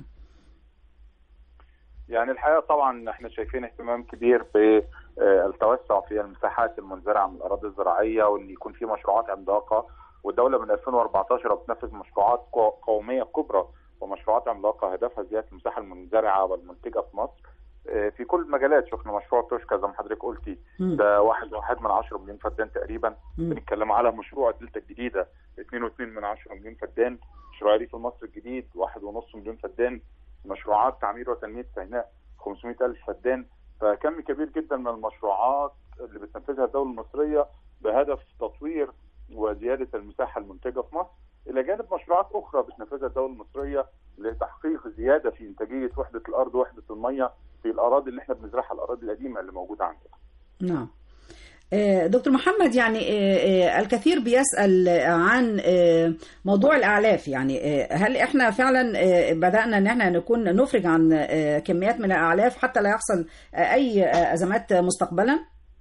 يعني الحقيقه طبعا احنا شايفين اهتمام كبير بالتوسع في المساحات المنزرعه من الاراضي الزراعيه وان يكون في مشروعات عملاقه والدوله من 2014 بتنفذ مشروعات قو- قوميه كبرى ومشروعات عملاقه هدفها زياده المساحه المنزرعه والمنتجه في مصر آه، في كل المجالات شفنا مشروع توشكا زي ما حضرتك قلتي مم. ده واحد واحد من عشرة مليون فدان تقريبا مم. بنتكلم على مشروع الدلتا الجديده 2.2 من عشرة مليون فدان مشروع ريف مصر الجديد واحد ونص مليون فدان مشروعات تعمير وتنميه سيناء 500 الف فدان فكم كبير جدا من المشروعات اللي بتنفذها الدوله المصريه بهدف تطوير وزياده المساحه المنتجه في مصر الى جانب مشروعات اخرى بتنفذها الدوله المصريه لتحقيق زياده في انتاجيه وحده الارض وحده الميه في الاراضي اللي احنا بنزرعها الاراضي القديمه اللي موجوده عندنا. نعم آه، دكتور محمد يعني آه، آه، الكثير بيسأل عن آه، موضوع الأعلاف يعني آه، هل احنا فعلا آه، بدأنا ان احنا نكون نفرج عن آه، كميات من الأعلاف حتى لا يحصل آه، أي آه، أزمات مستقبلا؟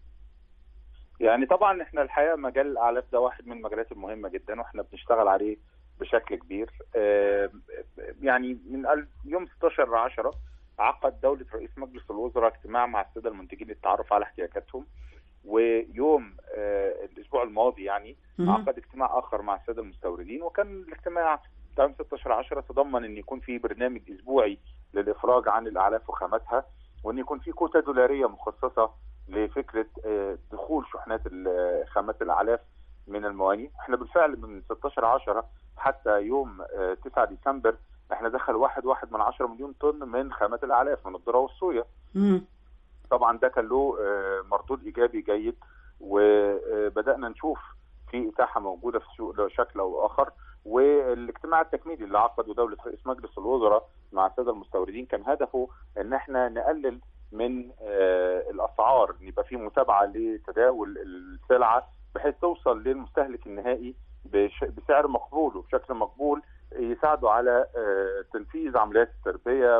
يعني طبعا احنا الحقيقه مجال الاعلاف ده واحد من المجالات المهمه جدا واحنا بنشتغل عليه بشكل كبير آه، يعني من ال- يوم 16 10 عقد دوله رئيس مجلس الوزراء اجتماع مع الساده المنتجين للتعرف على احتياجاتهم ويوم آه، الاسبوع الماضي يعني مهم. عقد اجتماع اخر مع الساده المستوردين وكان الاجتماع بتاع يوم 16 10 تضمن ان يكون في برنامج اسبوعي للافراج عن الاعلاف وخاماتها وان يكون في كوتا دولاريه مخصصه لفكره آه، دخول شحنات ال- خامات الاعلاف من المواني احنا بالفعل من 16 10 حتى يوم آه، 9 ديسمبر احنا دخل واحد واحد من 10 مليون طن من خامات الاعلاف من الذره والصويا مم. طبعا ده كان له آه، مردود ايجابي جيد وبدانا نشوف في اتاحه موجوده في السوق بشكل او اخر والاجتماع التكميلي اللي عقده دوله رئيس مجلس الوزراء مع الساده المستوردين كان هدفه ان احنا نقلل من آه، الاسعار إن يبقى في متابعه لتداول السلعه بحيث توصل للمستهلك النهائي بش- بسعر مقبول وبشكل مقبول يساعده على آه، تنفيذ عمليات التربيه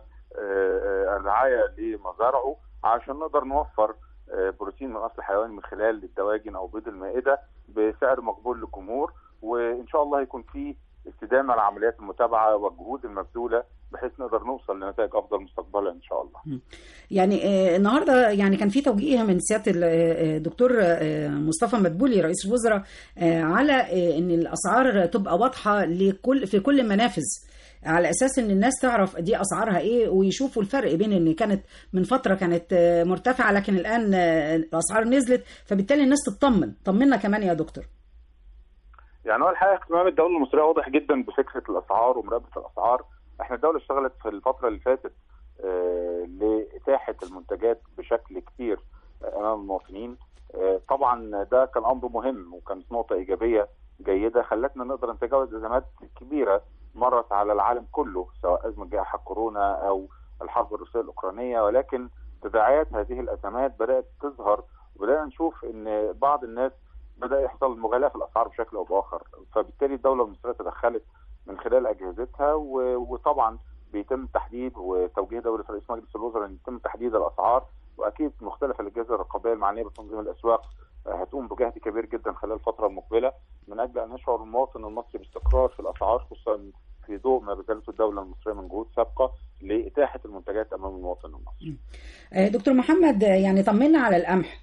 والرعايه لمزارعه عشان نقدر نوفر آه، بروتين من اصل حيواني من خلال الدواجن او بيض المائده بسعر مقبول للجمهور وان شاء الله يكون في استدامه لعمليات المتابعه والجهود المبذوله بحيث نقدر نوصل لنتائج افضل مستقبلا ان شاء الله. يعني آه، النهارده يعني كان في توجيه من سياده ال- آه، الدكتور آه، مصطفى مدبولي رئيس الوزراء آه، على آه، ان الاسعار تبقى واضحه لكل في كل المنافذ على اساس ان الناس تعرف دي اسعارها ايه ويشوفوا الفرق بين ان كانت من فتره كانت آه، مرتفعه لكن الان آه، الاسعار نزلت فبالتالي الناس تطمن طمنا كمان يا دكتور يعني هو الحقيقه اهتمام الدوله المصريه واضح جدا بفكره الاسعار ومراقبه الاسعار احنا الدوله اشتغلت في الفتره اللي فاتت آه، اتاحه المنتجات بشكل كتير امام المواطنين آه، طبعا ده كان امر مهم وكانت نقطه ايجابيه جيده خلتنا نقدر نتجاوز ازمات كبيره مرت على العالم كله سواء ازمه جائحه كورونا او الحرب الروسيه الاوكرانيه ولكن تداعيات هذه الازمات بدات تظهر وبدانا نشوف ان بعض الناس بدا يحصل مغالاه في الاسعار بشكل او باخر فبالتالي الدوله المصريه تدخلت من خلال اجهزتها و- وطبعا بيتم تحديد وتوجيه دوله رئيس مجلس الوزراء ان يتم تحديد الاسعار واكيد مختلف الاجهزه الرقابيه المعنيه بتنظيم الاسواق آه، هتقوم بجهد كبير جدا خلال الفتره المقبله من اجل ان يشعر المواطن المصري باستقرار في الاسعار خصوصا في ضوء ما بذلته الدوله المصريه من جهود سابقه لاتاحه المنتجات امام المواطن المصري. آه، دكتور محمد آه، يعني طمنا على القمح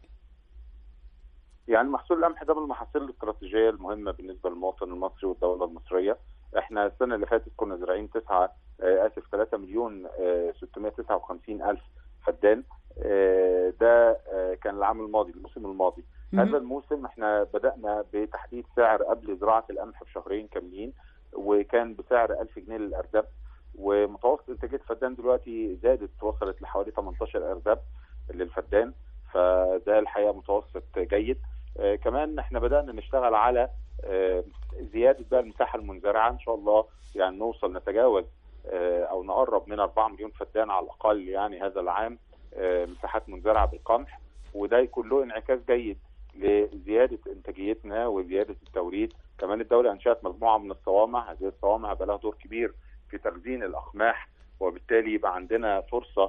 يعني محصول القمح ده من المحاصيل الاستراتيجيه المهمه بالنسبه للمواطن المصري والدوله المصريه احنا السنه اللي فاتت كنا زارعين 9 اسف 3 مليون آه، 659 الف فدان آه، ده آه، كان العام الماضي الموسم الماضي مم. هذا الموسم احنا بدانا بتحديد سعر قبل زراعه القمح بشهرين كاملين وكان بسعر 1000 جنيه للارداب ومتوسط انتاجيه الفدان دلوقتي زادت وصلت لحوالي 18 ارداب للفدان فده الحقيقه متوسط جيد آه، كمان احنا بدانا نشتغل على آه، زياده بقى المساحه المنزرعه ان شاء الله يعني نوصل نتجاوز آه، او نقرب من 4 مليون فدان على الاقل يعني هذا العام آه، مساحات منزرعه بالقمح وده يكون له انعكاس جيد لزياده انتاجيتنا وزياده التوريد كمان الدوله انشات مجموعه من الصوامع هذه الصوامع هيبقى لها دور كبير في تخزين الاقماح وبالتالي يبقى عندنا فرصه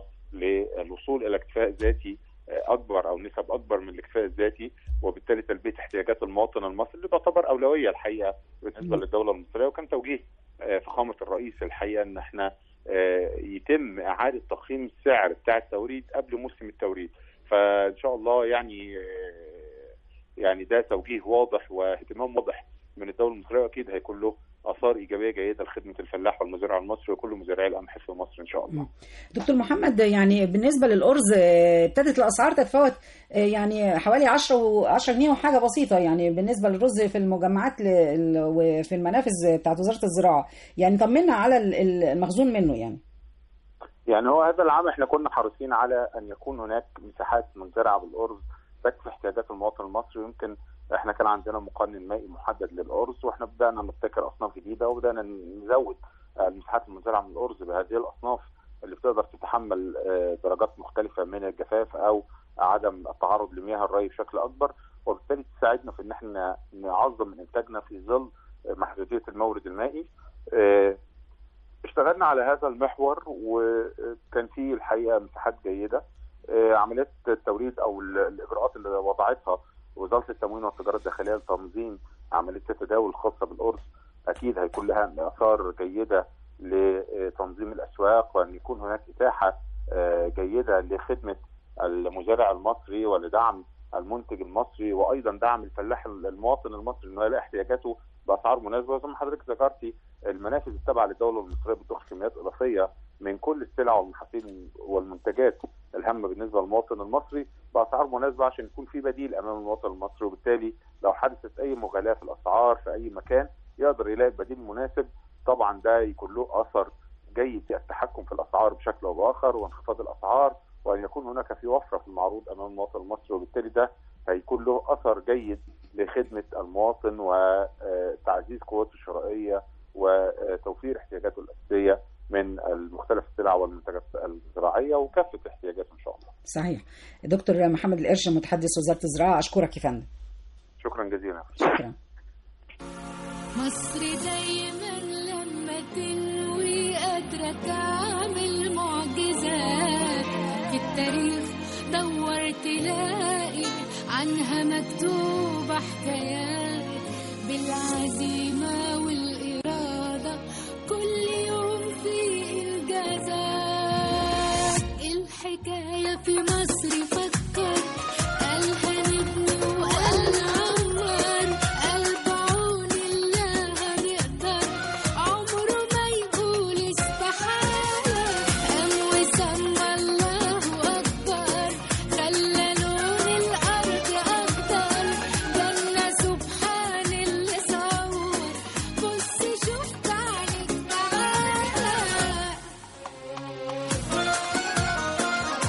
للوصول الى اكتفاء ذاتي اكبر او نسب اكبر من الاكتفاء الذاتي وبالتالي تلبيه احتياجات المواطن المصري اللي تعتبر اولويه الحقيقه بالنسبه مم. للدوله المصريه وكان توجيه آه، فخامه الرئيس الحقيقه ان احنا آه، يتم اعاده تقييم السعر بتاع التوريد قبل موسم التوريد فان شاء الله يعني آه، يعني ده توجيه واضح واهتمام واضح من الدوله المصريه واكيد هيكون له اثار ايجابيه جيده لخدمه الفلاح والمزارع المصري وكل مزارعي القمح في مصر ان شاء الله. دكتور محمد يعني بالنسبه للارز آه، ابتدت الاسعار تتفاوت آه، يعني حوالي 10 و 10 جنيه وحاجه بسيطه يعني بالنسبه للرز في المجمعات ل- ال- وفي المنافذ بتاعت وزاره الزراعه يعني طمنا على ال- ال- المخزون منه يعني يعني هو هذا العام احنا كنا حريصين على ان يكون هناك مساحات منزرعه بالارز تكفي احتياجات المواطن المصري ويمكن احنا كان عندنا مقنن مائي محدد للارز واحنا بدانا نبتكر اصناف جديده وبدانا نزود آه، المساحات المنزرعه من الارز بهذه الاصناف اللي بتقدر تتحمل آه، درجات مختلفه من الجفاف او عدم التعرض لمياه الري بشكل اكبر وبالتالي تساعدنا في ان احنا نعظم من انتاجنا في ظل آه، محدوديه المورد المائي آه، اشتغلنا على هذا المحور وكان فيه الحقيقه مساحات جيده آه، عمليات التوريد او ال- الاجراءات اللي وضعتها وزاره التموين والتجاره الداخليه لتنظيم عمليه التداول الخاصه بالارز اكيد هيكون لها اثار جيده لتنظيم الاسواق وان يكون هناك اتاحه آه، جيده لخدمه المزارع المصري ولدعم المنتج المصري وايضا دعم الفلاح المواطن المصري انه يلاقي احتياجاته باسعار مناسبه وزي ما حضرتك ذكرتي المنافذ التابعه للدوله المصريه بتضخ كميات اضافيه من كل السلع والمحاصيل والمنتجات الهامه بالنسبه للمواطن المصري باسعار مناسبه عشان يكون في بديل امام المواطن المصري وبالتالي لو حدثت اي مغالاه في الاسعار في اي مكان يقدر يلاقي بديل مناسب طبعا ده يكون له اثر جيد في التحكم في الاسعار بشكل او باخر وانخفاض الاسعار وان يكون هناك في وفره في المعروض امام المواطن المصري وبالتالي ده هيكون له اثر جيد لخدمه المواطن وتعزيز قوته الشرائيه وتوفير احتياجاته الاساسيه من المختلف السلع والمنتجات الزراعيه وكافه احتياجاته ان شاء الله. صحيح دكتور محمد القرش متحدث وزاره الزراعه اشكرك يا فندم شكرا جزيلا. شكرا مصر دايما لما تنوي قادرة تعمل معجزات في التاريخ دور تلاقي عنها مكتوبة حكايات بالعزيمة والإرادة كل يوم في إنجازات الحكاية في مصر فكر قالها نبني وقال عمر قلب عون الله هنقدر عمره ما يقول استحالة قام وسمى الله أكبر خلى لون الأرض أخضر جنة سبحان اللي صور بص شوف بعينك تعالى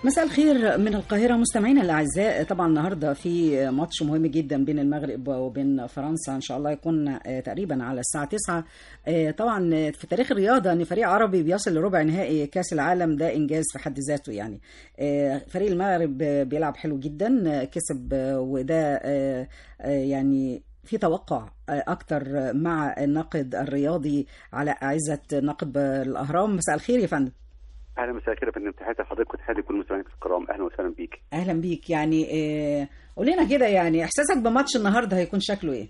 مساء الخير من القاهرة مستمعينا الأعزاء طبعا النهاردة في ماتش مهم جدا بين المغرب وبين فرنسا إن شاء الله يكون آه، تقريبا على الساعة 9 آه، طبعا في تاريخ الرياضة أن فريق عربي بيصل لربع نهائي كأس العالم ده إنجاز في حد ذاته يعني آه، فريق المغرب آه، بيلعب حلو جدا آه، كسب آه، وده آه، آه، يعني في توقع آه، أكتر مع الناقد الرياضي على أعزة ناقد الأهرام مساء الخير يا فندم اهلا مساء الخير يا فندم تحياتي لحضرتك وتحياتي لكل مستمعينك الكرام اهلا وسهلا بيك اهلا بيك يعني آه، قول لنا كده يعني احساسك بماتش النهارده هيكون شكله ايه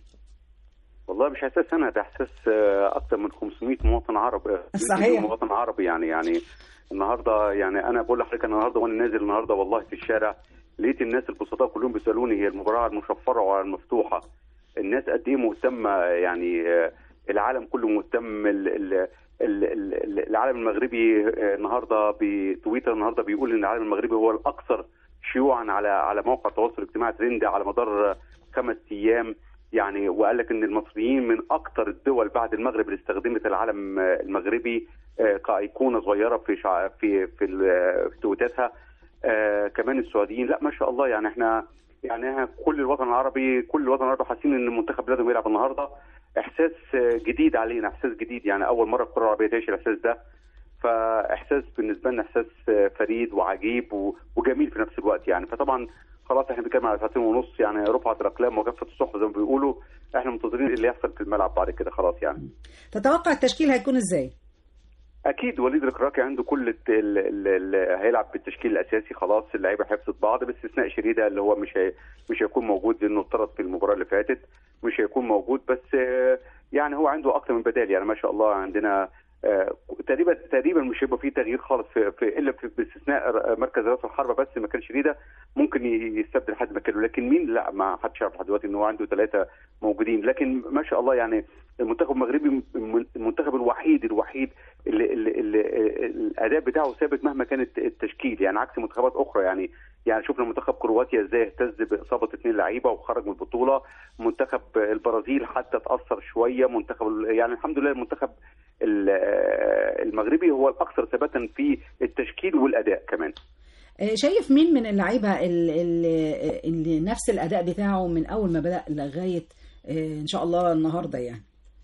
والله مش احساس انا ده احساس آه، اكثر من 500 مواطن عربي آه، صحيح. مليون مواطن عربي يعني يعني النهارده يعني انا بقول لحضرتك أنا النهارده وانا نازل النهارده والله في الشارع لقيت الناس البسطاء كلهم بيسالوني هي المباراه المشفره ولا المفتوحه الناس قد ايه مهتمه يعني آه، العالم كله مهتم ال- ال- ال- ال- العالم المغربي آه، النهارده بتويتر النهارده بيقول ان العالم المغربي هو الاكثر شيوعا على على موقع التواصل الاجتماعي ترند على مدار آه، خمس ايام يعني وقال لك ان المصريين من اكثر الدول بعد المغرب اللي استخدمت العالم آه، المغربي آه، كايقونه صغيره في شع... في في, ال- في تويتاتها آه كمان السعوديين لا ما شاء الله يعني احنا يعني إحنا كل الوطن العربي كل الوطن العربي حاسين ان منتخب بلادهم يلعب النهارده احساس آه، جديد علينا احساس جديد يعني اول مره الكره العربيه تعيش الاحساس ده فاحساس بالنسبه لنا احساس آه، فريد وعجيب و- وجميل في نفس الوقت يعني فطبعا خلاص احنا بنتكلم على ساعتين ونص يعني رفعت الاقلام وجفت الصحف زي ما بيقولوا احنا منتظرين اللي يحصل في الملعب بعد كده خلاص يعني تتوقع التشكيل هيكون ازاي اكيد وليد الكراكي عنده كل الت- ال- ال- ال- هيلعب بالتشكيل الاساسي خلاص اللعيبه حفظت بعض باستثناء شريده اللي هو مش هي مش هيكون موجود لانه اتطرد في المباراه اللي فاتت مش هيكون موجود بس آه، يعني هو عنده اكثر من بدال يعني ما شاء الله عندنا آه، تقريبا تقريبا مش هيبقى فيه تغيير خالص في, في الا في باستثناء ر- مركز راس الحربه بس مكان شريده ممكن ي- يستبدل حد مكانه لكن مين لا ما حدش يعرف لحد دلوقتي ان هو عنده ثلاثه موجودين لكن ما شاء الله يعني المنتخب المغربي م- المنتخب الوحيد الوحيد اللي, اللي, اللي الاداء بتاعه ثابت مهما كانت التشكيل يعني عكس منتخبات اخرى يعني يعني شفنا منتخب كرواتيا ازاي اهتز باصابه اثنين لعيبه وخرج من البطوله منتخب البرازيل حتى اتاثر شويه منتخب يعني الحمد لله المنتخب ال- المغربي هو الاكثر ثباتا في التشكيل والاداء كمان آه، شايف مين من اللعيبه اللي, اللي, اللي نفس الاداء بتاعه من اول ما بدا لغايه آه، ان شاء الله النهارده يعني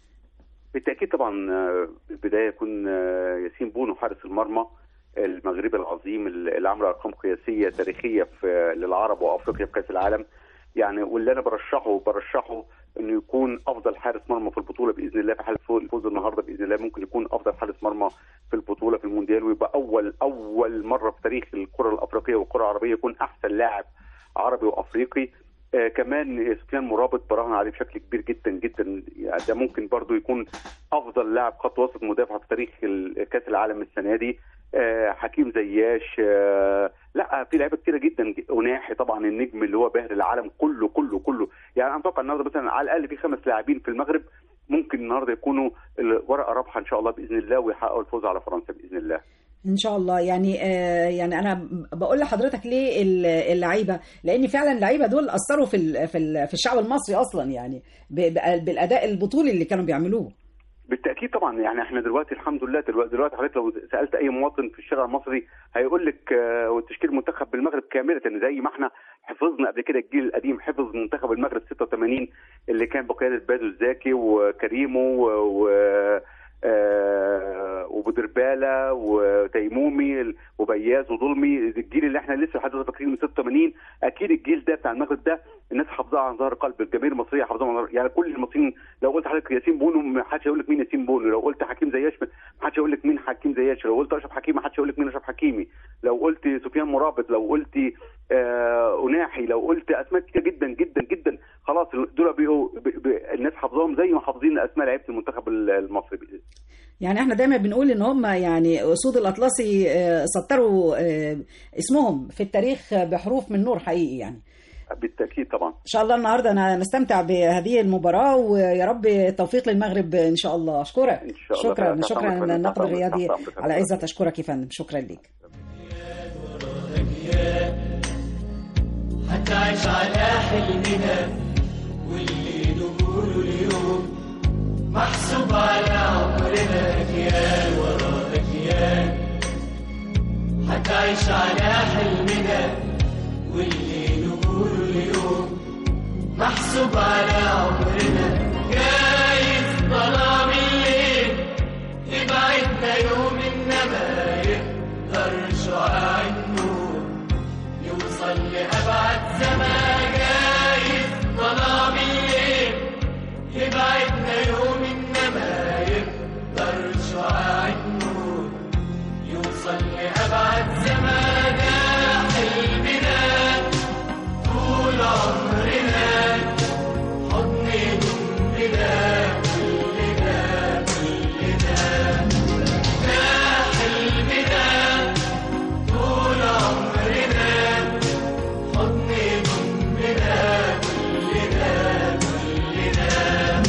بالتاكيد طبعا آه، البدايه يكون آه، ياسين بونو حارس المرمى المغربي العظيم اللي عمل ارقام قياسيه تاريخيه في للعرب وافريقيا في كاس العالم يعني واللي انا برشحه برشحه انه يكون افضل حارس مرمى في البطوله باذن الله في حاله فوز الفوز النهارده باذن الله ممكن يكون افضل حارس مرمى في البطوله في المونديال ويبقى اول اول مره في تاريخ الكره الافريقيه والكره العربيه يكون احسن لاعب عربي وافريقي آه كمان سفيان مرابط براهن عليه بشكل كبير جدا جدا يعني ده ممكن برضو يكون افضل لاعب خط وسط مدافع في تاريخ ال- كاس العالم السنه دي آه حكيم زياش آه لا في لعيبه كتيره جدا وناحي طبعا النجم اللي هو باهر العالم كله كله كله يعني انا اتوقع النهارده مثلا على الاقل في خمس لاعبين في المغرب ممكن النهارده يكونوا الورقه رابحه ان شاء الله باذن الله ويحققوا الفوز على فرنسا باذن الله ان شاء الله يعني آه يعني انا بقول لحضرتك ليه ال- اللعيبه لان فعلا اللعيبه دول اثروا في ال- في ال- في الشعب المصري اصلا يعني ب- ب- بالاداء البطولي اللي كانوا بيعملوه بالتاكيد طبعا يعني احنا دلوقتي الحمد لله دلوقتي, دلوقتي حضرتك لو سالت اي مواطن في الشارع المصري هيقول لك آه، وتشكيل المنتخب بالمغرب كامله زي ما احنا حفظنا قبل كده الجيل القديم حفظ منتخب المغرب 86 اللي كان بقياده بادو الزاكي وكريمو و, و... آه، وبدرباله وتيمومي وبياز وظلمي الجيل اللي احنا لسه لحد دلوقتي فاكرينه من 86 اكيد الجيل ده بتاع المغرب ده الناس حافظاه عن ظهر قلب الجماهير المصريه حافظاه عن ظهر يعني كل المصريين لو قلت حضرتك ياسين بونو ما حدش هيقول لك مين ياسين بونو لو قلت حكيم زياش ما حدش هيقول لك مين حكيم زياش لو قلت اشرف حكيمي ما حدش هيقول لك مين اشرف حكيمي لو قلت سفيان مرابط لو قلت آه اناحي لو قلت اسماء كتير جدا جدا جدا خلاص دول بيقوا بي بي الناس حافظاهم زي ما حافظين اسماء لعيبه المنتخب المصري يعني احنا دايما بنقول ان هم يعني اسود الاطلسي آه، سطروا آه، اسمهم في التاريخ بحروف من نور حقيقي يعني بالتاكيد طبعا ان شاء الله النهارده انا نستمتع بهذه المباراه ويا رب التوفيق للمغرب ان شاء الله اشكرك إن شاء الله. شكرا تحت شكرا أمرك فندم. الناقد تحت أمرك. الرياضي تحت أمرك. على عزت اشكرك يا فندم شكرا ليك هتعيش على حلمنا واللي نقوله اليوم محسوب على عمرنا أجيال ورا أجيال هتعيش على حلمنا واللي نقوله اليوم محسوب على عمرنا جايز ظلام الليل يبعدنا يوم انما يقدر شعاع النور يوصل لأبعد زمان جايز ظلام الليل يبعدنا يوم انما يقدر شعاع النور يوصل لأبعد زمان حلمنا طول عمرنا حضن ضمنا كلنا كلنا ده حلمنا طول عمرنا حضن ضمنا كلنا كلنا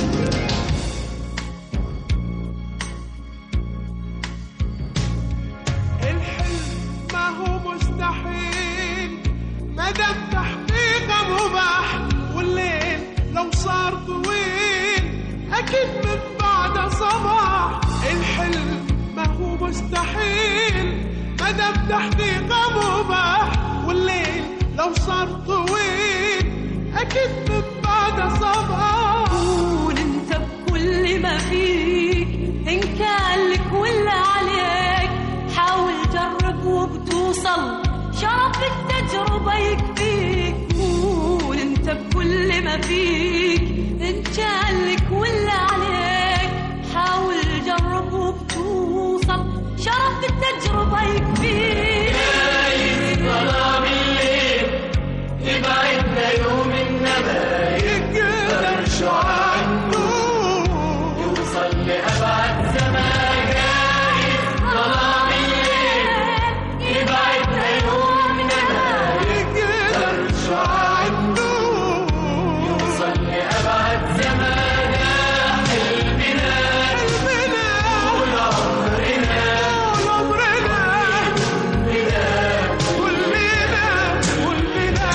الحلم ما هو مستحيل ما دام تحقيقه مباح والليل لو صار طويل اكيد من بعد صباح الحلم ما هو مستحيل ما دام تحقيقه مباح والليل لو صار طويل اكيد من بعد صباح قول انت بكل ما فيك ان كان لك ولا عليك حاول جرب وبتوصل شرف التجربة يكفيك قول انت بكل ما فيك ان كان لك ولا عليك حاول جرب وبتوصل شرف التجربة يكفيك ظلام الليل يبعدنا يوم انما يقدر شعاع النور يوصل لأبعد زمان جايز ظلام الليل يبعدنا يوم انما يقدر شعاع النور يوصل لأبعد زمان حلمنا حلمنا طول عمرنا طول عمرنا كلنا كلنا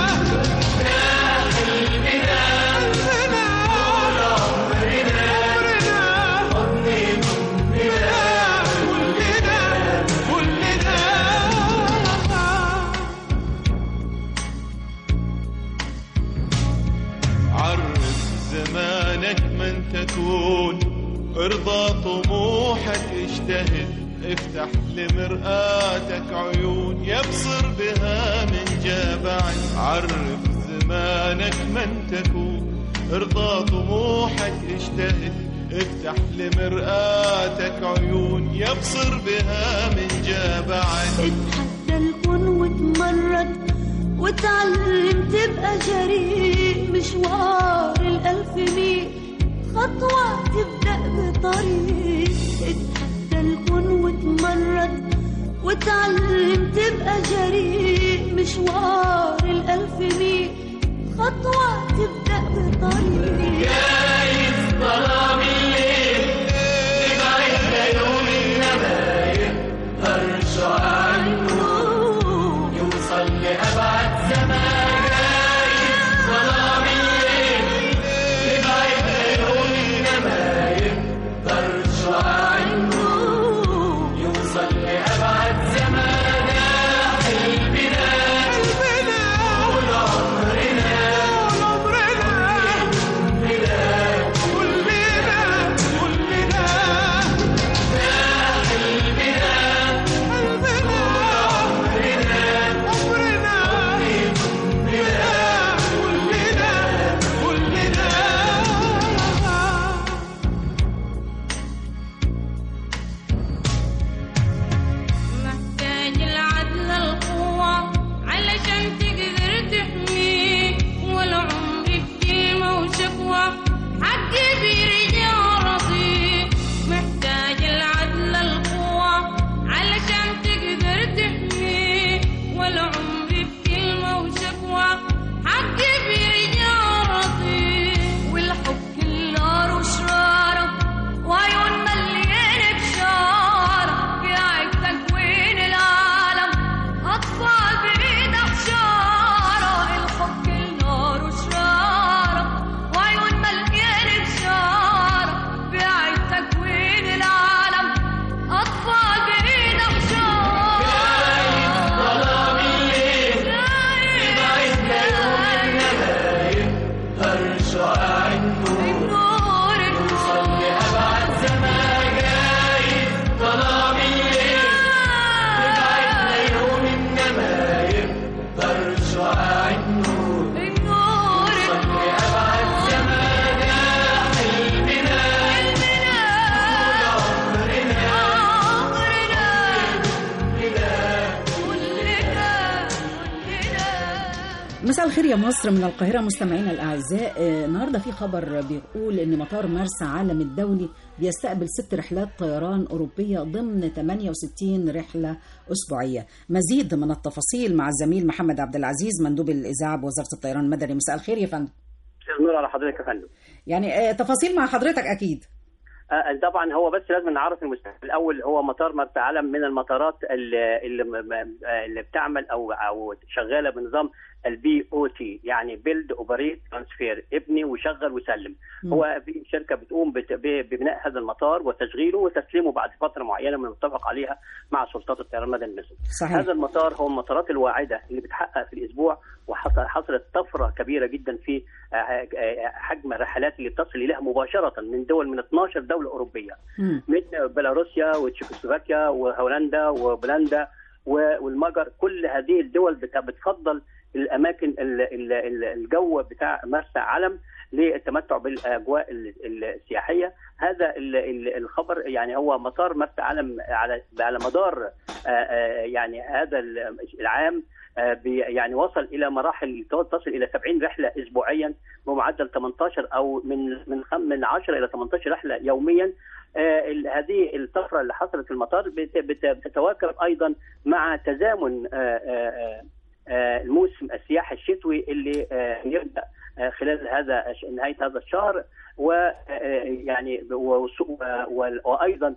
عرف زمانك من تكون ارضى طموحك اجتهد افتح لمرآتك عيون يبصر بها من جابعك عرف زمانك من تكون ارضى طموحك اجتهد افتح لمرآتك عيون يبصر بها من جابعك اتحدى الكون واتمرد وتعلم تبقى جريء مشوار الألف ميل خطوة تبدأ بطريق اتحدى الكون واتمرد وتعلم تبقى جريء مشوار الألف ميل خطوة تبدأ بطريق جايز ظلام الليل يبعدنا يوم انما يقدر شعاع النور يوصل لأبعد زمان جايز ظلام الليل يبعدنا يوم انما يقدر شعاع النور يوصل لأبعد زمان حلمنا حلمنا طول عمرنا طول عمرنا الخير يا مصر من القاهرة مستمعينا الأعزاء آه، النهاردة في خبر بيقول إن مطار مرسى علم الدولي بيستقبل ست رحلات طيران أوروبية ضمن 68 رحلة أسبوعية مزيد من التفاصيل مع الزميل محمد عبد العزيز مندوب الإذاعة بوزارة الطيران المدني مساء الخير يا فندم النور على حضرتك يا فندم يعني آه، تفاصيل مع حضرتك أكيد آه، طبعا هو بس لازم نعرف المستهدف الاول هو مطار مرسى علم من المطارات اللي, اللي, م- م- اللي بتعمل او او شغاله بنظام البي او تي يعني بيلد اوبريت ترانسفير ابني وشغل وسلم مم. هو في شركه بتقوم بت- ب- ببناء هذا المطار وتشغيله وتسليمه بعد فتره معينه من المتفق عليها مع سلطات الطيران المدني المصري صحيح. هذا المطار هو المطارات الواعده اللي بتحقق في الاسبوع وحصل حصلت طفره كبيره جدا في آه، آه، حجم الرحلات اللي بتصل اليها مباشره من دول من 12 دوله اوروبيه من بيلاروسيا وتشيكوسلوفاكيا وهولندا وبولندا و- والمجر كل هذه الدول بت- بتفضل الاماكن ال- ال- ال- الجو بتاع مرسى علم للتمتع بالاجواء ال- ال- السياحيه هذا ال- ال- الخبر يعني هو مطار مرسى علم على على مدار آه، آه، يعني هذا ال- العام آه، بي- يعني وصل الى مراحل تصل الى 70 رحله اسبوعيا بمعدل 18 او من من خم- من 10 الى 18 رحله يوميا آه، ال- هذه الطفره اللي حصلت في المطار بت- بت- بتتواكب ايضا مع تزامن آه، آه، آه، الموسم السياحي الشتوي اللي آه، يبدا آه، خلال هذا الش- نهايه هذا الشهر ويعني وايضا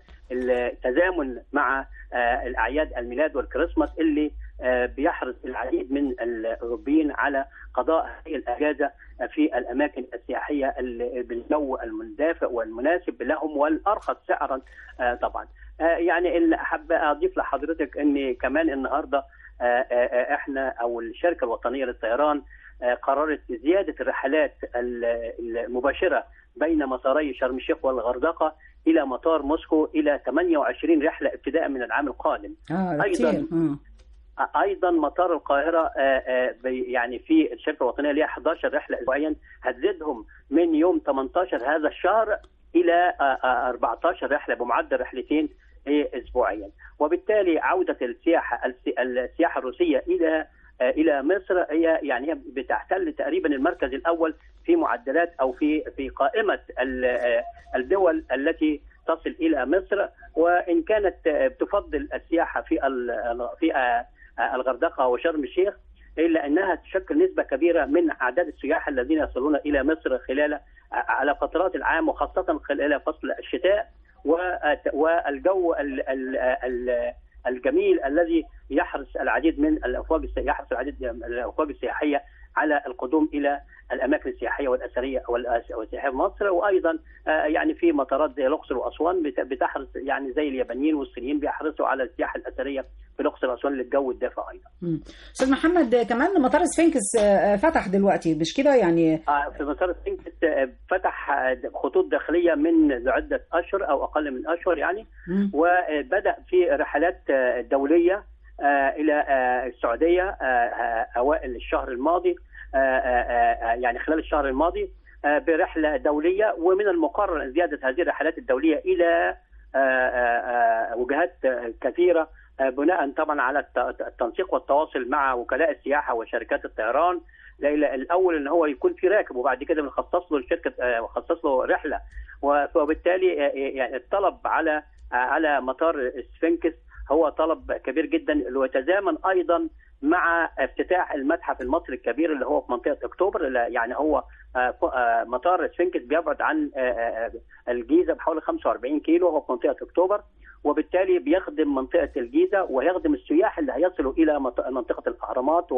التزامن مع آه، الاعياد الميلاد والكريسماس اللي آه، بيحرص العديد من الاوروبيين على قضاء هذه الاجازه في الاماكن السياحيه ال- بالجو المندافئ والمناسب لهم والارخص سعرا آه، طبعا آه، يعني اللي حابه اضيف لحضرتك ان كمان النهارده آه، آه، احنا او الشركه الوطنيه للطيران آه، قررت زياده الرحلات ال- المباشره بين مطاري شرم الشيخ والغردقه الى مطار موسكو الى 28 رحله ابتداء من العام القادم اه أيضاً كتير آه. ايضا مطار القاهره آه، آه، بي- يعني في الشركه الوطنيه ليها 11 رحله اسبوعيا هتزيدهم من يوم 18 هذا الشهر الى آه، آه، 14 رحله بمعدل رحلتين إيه، اسبوعيا وبالتالي عوده السياحه السي- السياحه الروسيه الى آه، الى مصر هي يعني هي بتحتل تقريبا المركز الاول في معدلات او في في قائمه ال- آه، الدول التي تصل الى مصر وان كانت آه، بتفضل السياحه في ال- في آه، آه، الغردقه وشرم الشيخ الا انها تشكل نسبه كبيره من اعداد السياح الذين يصلون الى مصر خلال آه، على فترات العام وخاصه خلال فصل الشتاء و- والجو ال- ال- ال- الجميل الذي يحرص العديد من الافواج السي- يحرص العديد من الافواج السياحيه على القدوم الى الاماكن السياحيه والاثريه والأس- والسياحيه في مصر وايضا آه، يعني في مطارات زي الاقصر واسوان بت- بتحرص يعني زي اليابانيين والصينيين بيحرصوا على السياحه الاثريه في الاقصر واسوان للجو الدافئ ايضا. مم. استاذ محمد آه، كمان مطار سفنكس آه، فتح دلوقتي مش كده يعني آه، في مطار سفنكس آه، فتح آه، خطوط داخليه من عده اشهر او اقل من اشهر يعني مم. وبدا في رحلات آه، دوليه آه، الى آه، السعوديه آه، آه، اوائل الشهر الماضي آه، آه، آه، يعني خلال الشهر الماضي آه، برحله دوليه ومن المقرر زياده هذه الرحلات الدوليه الى آه، آه، آه، وجهات آه، كثيره آه، بناء طبعا على الت- التنسيق والتواصل مع وكلاء السياحه وشركات الطيران ليلى الاول ان هو يكون في راكب وبعد كده بنخصص له الشركه آه، بنخصص له رحله وبالتالي آه، يعني الطلب على آه، على مطار السفنكس هو طلب كبير جدا اللي هو يتزامن ايضا مع افتتاح المتحف المصري الكبير اللي هو في منطقه اكتوبر اللي يعني هو آه، ف- آه، مطار السفنكس بيبعد عن آه، آه، الجيزه بحوالي 45 كيلو وهو في منطقه اكتوبر وبالتالي بيخدم منطقه الجيزه ويخدم السياح اللي هيصلوا الى منط- منطقه الاهرامات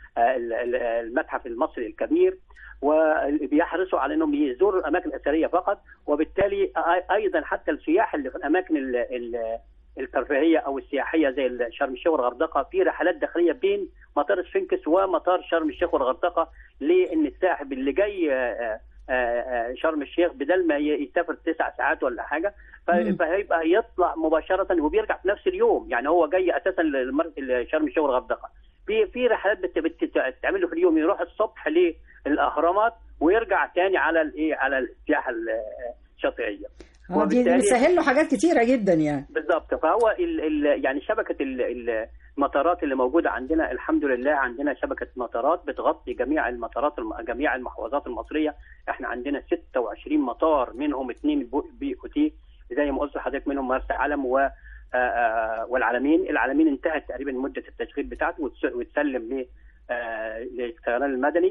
والمتحف المصري الكبير وبيحرصوا على انهم يزوروا الاماكن الاثريه فقط وبالتالي أي- ايضا حتى السياح اللي في الاماكن ال- ال- الترفيهيه او السياحيه زي شرم الشيخ والغردقه في رحلات داخليه بين مطار السفنكس ومطار شرم الشيخ والغردقه لان الساحب اللي جاي آه، آه، آه، شرم الشيخ بدل ما ي- يسافر تسع ساعات ولا حاجه ف- مم. فهيبقى يطلع مباشره وبيرجع في نفس اليوم يعني هو جاي اساسا للمر- لشرم الشيخ والغردقه في في رحلات بت- بت- بتتعمل له في اليوم يروح الصبح للاهرامات ويرجع تاني على الايه على السياحه الشاطئيه اه دي دي وبالتالي- بتسهل له حاجات كتيره جدا يعني بالضبط فهو ال ال يعني شبكه ال ال المطارات اللي موجوده عندنا الحمد لله عندنا شبكه مطارات بتغطي جميع المطارات الم... جميع المحافظات المصريه احنا عندنا 26 مطار منهم اثنين بي او تي زي ما قلت لحضرتك منهم مرسى علم و آه، آه، والعالمين العالمين انتهت تقريبا مده التشغيل بتاعته وتس- وتسلم ل آه، للطيران المدني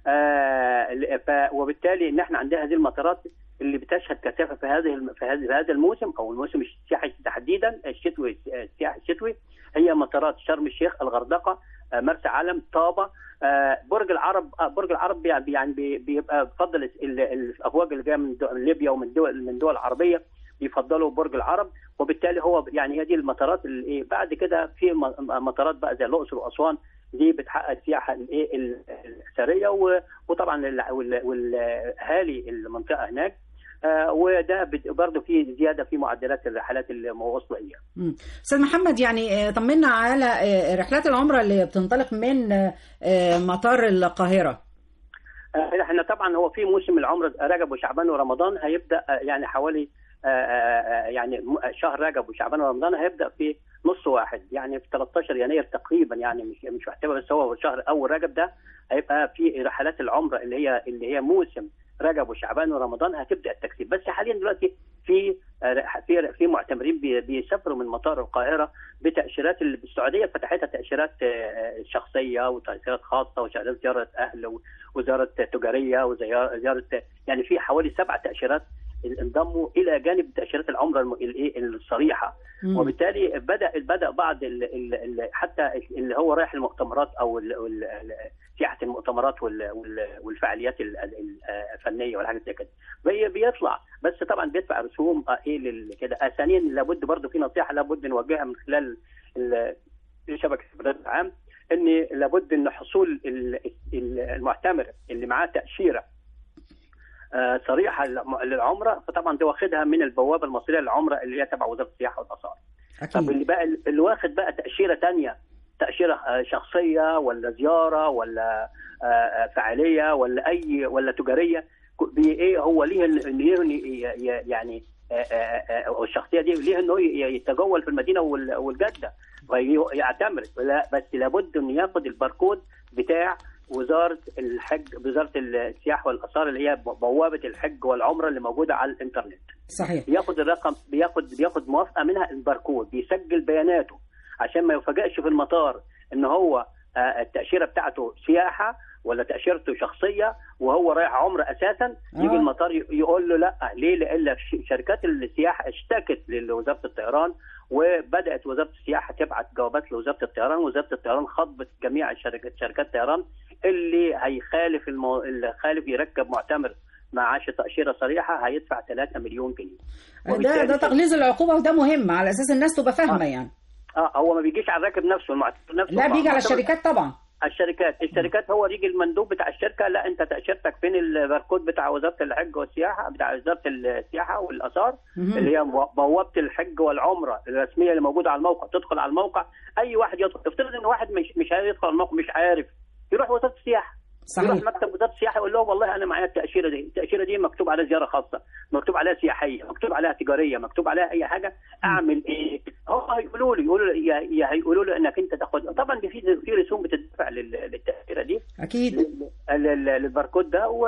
آه، ل- ف- وبالتالي ان احنا عندنا هذه المطارات اللي بتشهد كثافه في هذه الم- في هذه في هذا الموسم او الموسم السياحي تحديدا الشتوي السياحي الشتوي هي مطارات شرم الشيخ الغردقه آه، مرسى علم طابه آه، برج العرب آه، برج العرب يعني يعني بي- بيبقى بفضل ال- ال- الافواج اللي جايه من دو- من ليبيا ومن دول من دول عربيه بيفضلوا برج العرب وبالتالي هو يعني هي دي المطارات اللي إيه بعد كده في م- مطارات بقى زي الاقصر واسوان دي بتحقق السياحه الايه ال- الاثريه و- وطبعا ال- وال- والاهالي المنطقه هناك آه، وده بت- برضه في زياده في معدلات الرحلات اللي واصله اليها. مم. استاذ محمد يعني آه، طمنا على آه، رحلات العمره اللي بتنطلق من آه، آه، مطار القاهره آه، احنا طبعا هو في موسم العمر رجب وشعبان ورمضان هيبدا آه، يعني حوالي آه، آه، يعني م- شهر رجب وشعبان ورمضان هيبدا في نص واحد يعني في 13 يناير تقريبا يعني مش مش محتوى بس هو شهر اول رجب ده هيبقى في رحلات العمره اللي هي اللي هي موسم رجب وشعبان ورمضان هتبدا التكثيف بس حاليا دلوقتي في آه، في في معتمرين بي- بيسافروا من مطار القاهره بتاشيرات اللي السعوديه فتحتها تاشيرات آه، شخصيه وتاشيرات خاصه وشهادات زياره اهل و- وزاره تجاريه وزياره يعني في حوالي سبع تاشيرات انضموا الى جانب تاشيرات العمره الم- الايه الصريحه مم. وبالتالي بدا بدا بعض ال ال ال حتى اللي هو رايح المؤتمرات او ال- ال- ال- سياحه المؤتمرات وال- وال- والفعاليات ال- ال- الفنيه والحاجات زي كده بي- بيطلع بس طبعا بيدفع رسوم آه، ايه لل- كده آه، ثانيا لابد برضه في نصيحه لابد نوجهها من خلال ال- شبكه البرنامج العام ان لابد ان حصول ال- ال- المعتمر اللي معاه تاشيره آه، صريحه للم- للعمره فطبعا ده واخدها من البوابه المصريه للعمره اللي هي تبع وزاره السياحه والاثار. طب اللي بقى اللي واخد بقى تاشيره تانية تاشيره آه، شخصيه ولا زياره ولا آه، آه، فعاليه ولا اي ولا تجاريه ك- بي- ايه هو ليه إن- إن ليه إن ي- ي- يعني آه، آه، آه، أو الشخصيه دي ليه انه ي- يتجول في المدينه وال- والجده ويعتمر لا بس لابد انه ياخد الباركود بتاع وزاره الحج وزاره السياحه والاثار اللي هي بوابه الحج والعمره اللي موجوده على الانترنت صحيح بياخد الرقم بياخد بياخد موافقه منها الباركود بيسجل بياناته عشان ما يفاجئش في المطار ان هو آه، التاشيره بتاعته سياحه ولا تاشيرته شخصيه وهو رايح عمره اساسا يجي آه. المطار ي- يقول له لا ليه لان ش- شركات السياحه اشتكت لوزاره الطيران وبدات وزاره السياحه تبعت جوابات لوزاره الطيران وزاره الطيران خاطبت جميع الشركات شركات الطيران اللي هيخالف المو... اللي خالف يركب معتمر معاش تاشيره صريحه هيدفع 3 مليون جنيه ده وبالتالي- ده تغليظ العقوبه وده مهم على اساس الناس تبقى فاهمه يعني اه هو ما بيجيش على الراكب نفسه المعتمر نفسه لا بيجي على معتمر- الشركات طبعا الشركات الشركات هو يجي المندوب بتاع الشركه لا انت تاشيرتك فين الباركود بتاع وزاره الحج والسياحه بتاع وزاره السياحه والاثار مهم. اللي هي بوابه الحج والعمره الرسميه اللي موجوده على الموقع تدخل على الموقع اي واحد يدخل افترض ان واحد مش مش هيدخل على الموقع مش عارف يروح وزاره السياحه صحيح. يروح مكتب وزاره السياحه يقول لهم والله انا معايا التاشيره دي التاشيره دي مكتوب عليها زياره خاصه مكتوب عليها سياحيه مكتوب عليها تجاريه مكتوب عليها اي حاجه اعمل ايه هم هيقولوا لي يقولوا لي يا- يا هيقولوا لي انك انت تاخد طبعا في في رسوم بتدفع لل- للتاشيره دي اكيد لل- لل- للباركود ده و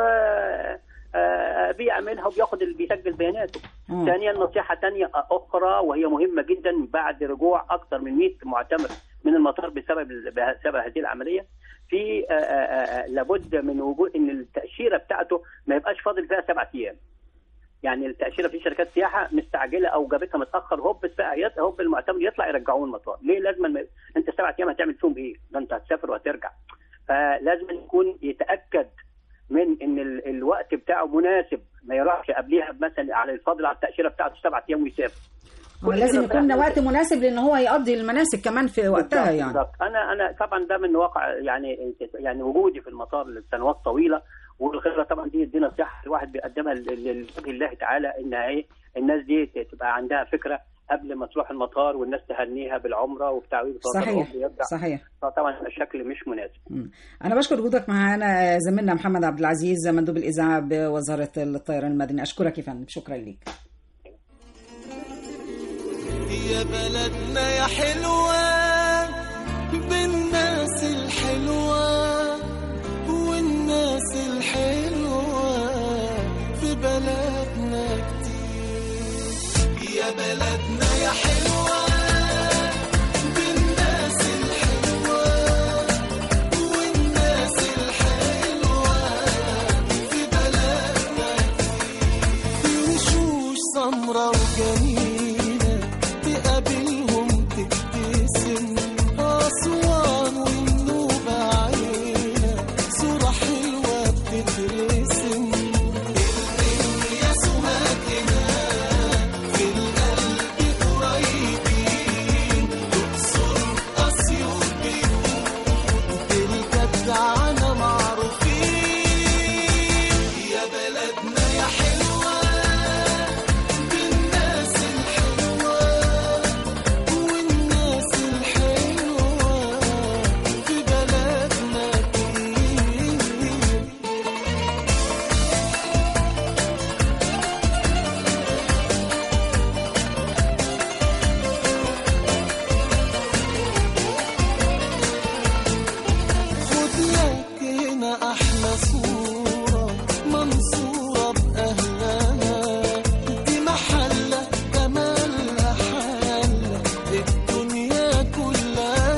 آه، بيعملها وبياخد اللي بيسجل بياناته. مم. ثانيا نصيحه ثانيه اخرى وهي مهمه جدا بعد رجوع اكثر من 100 معتمر من المطار بسبب بسبب هذه العمليه في آه، آه، آه، لابد من وجود ان التاشيره بتاعته ما يبقاش فاضل فيها سبعة ايام. يعني التاشيره في شركات سياحه مستعجله او جابتها متاخر هوب الساعه يط- هوب المعتمر يطلع يرجعوه المطار، ليه لازم ما... انت سبعة ايام هتعمل فيهم ايه؟ ده انت هتسافر وهترجع. فلازم يكون يتاكد من ان ال... الوقت بتاعه مناسب ما يروحش قبليها مثلا على الفاضل على التاشيره بتاعته سبعة ايام ويسافر. كل لازم كده يكون بقى- وقت مناسب لان هو يقضي المناسك كمان في وقتها بالظبط- يعني بالظبط. انا انا طبعا ده من واقع يعني يعني وجودي في المطار لسنوات طويله والخبره طبعا دي دي نصيحه الواحد بيقدمها ل- لوجه الله تعالى ان ايه الناس دي تبقى عندها فكره قبل ما تروح المطار والناس تهنيها بالعمره وبتاع ويتوكل صحيح ويرجع. صحيح فطبعا الشكل مش مناسب مم. أنا بشكر وجودك معانا زميلنا محمد عبد العزيز مندوب الإذاعة بوزارة الطيران المدني أشكرك يا فندم شكرا ليك يا بلدنا يا حلوة بلدنا يا حلوة بالناس الحلوة والناس الحلوة في بلدنا في وشوش سمرة وجميلة تقابلهم تبتسم أسوان والنوبة عينة صورة حلوة بتترسم الدنيا سماكنا في القلب قريبين تقصر أسيوط بيوت بالجدعنة معروفين يا بلدنا يا حلوة بالناس الحلوة والناس الحلوة في بلدنا كتير خد لك هنا احلى صورة منصورة بأهلها دي محلة جمالها حالة الدنيا كلها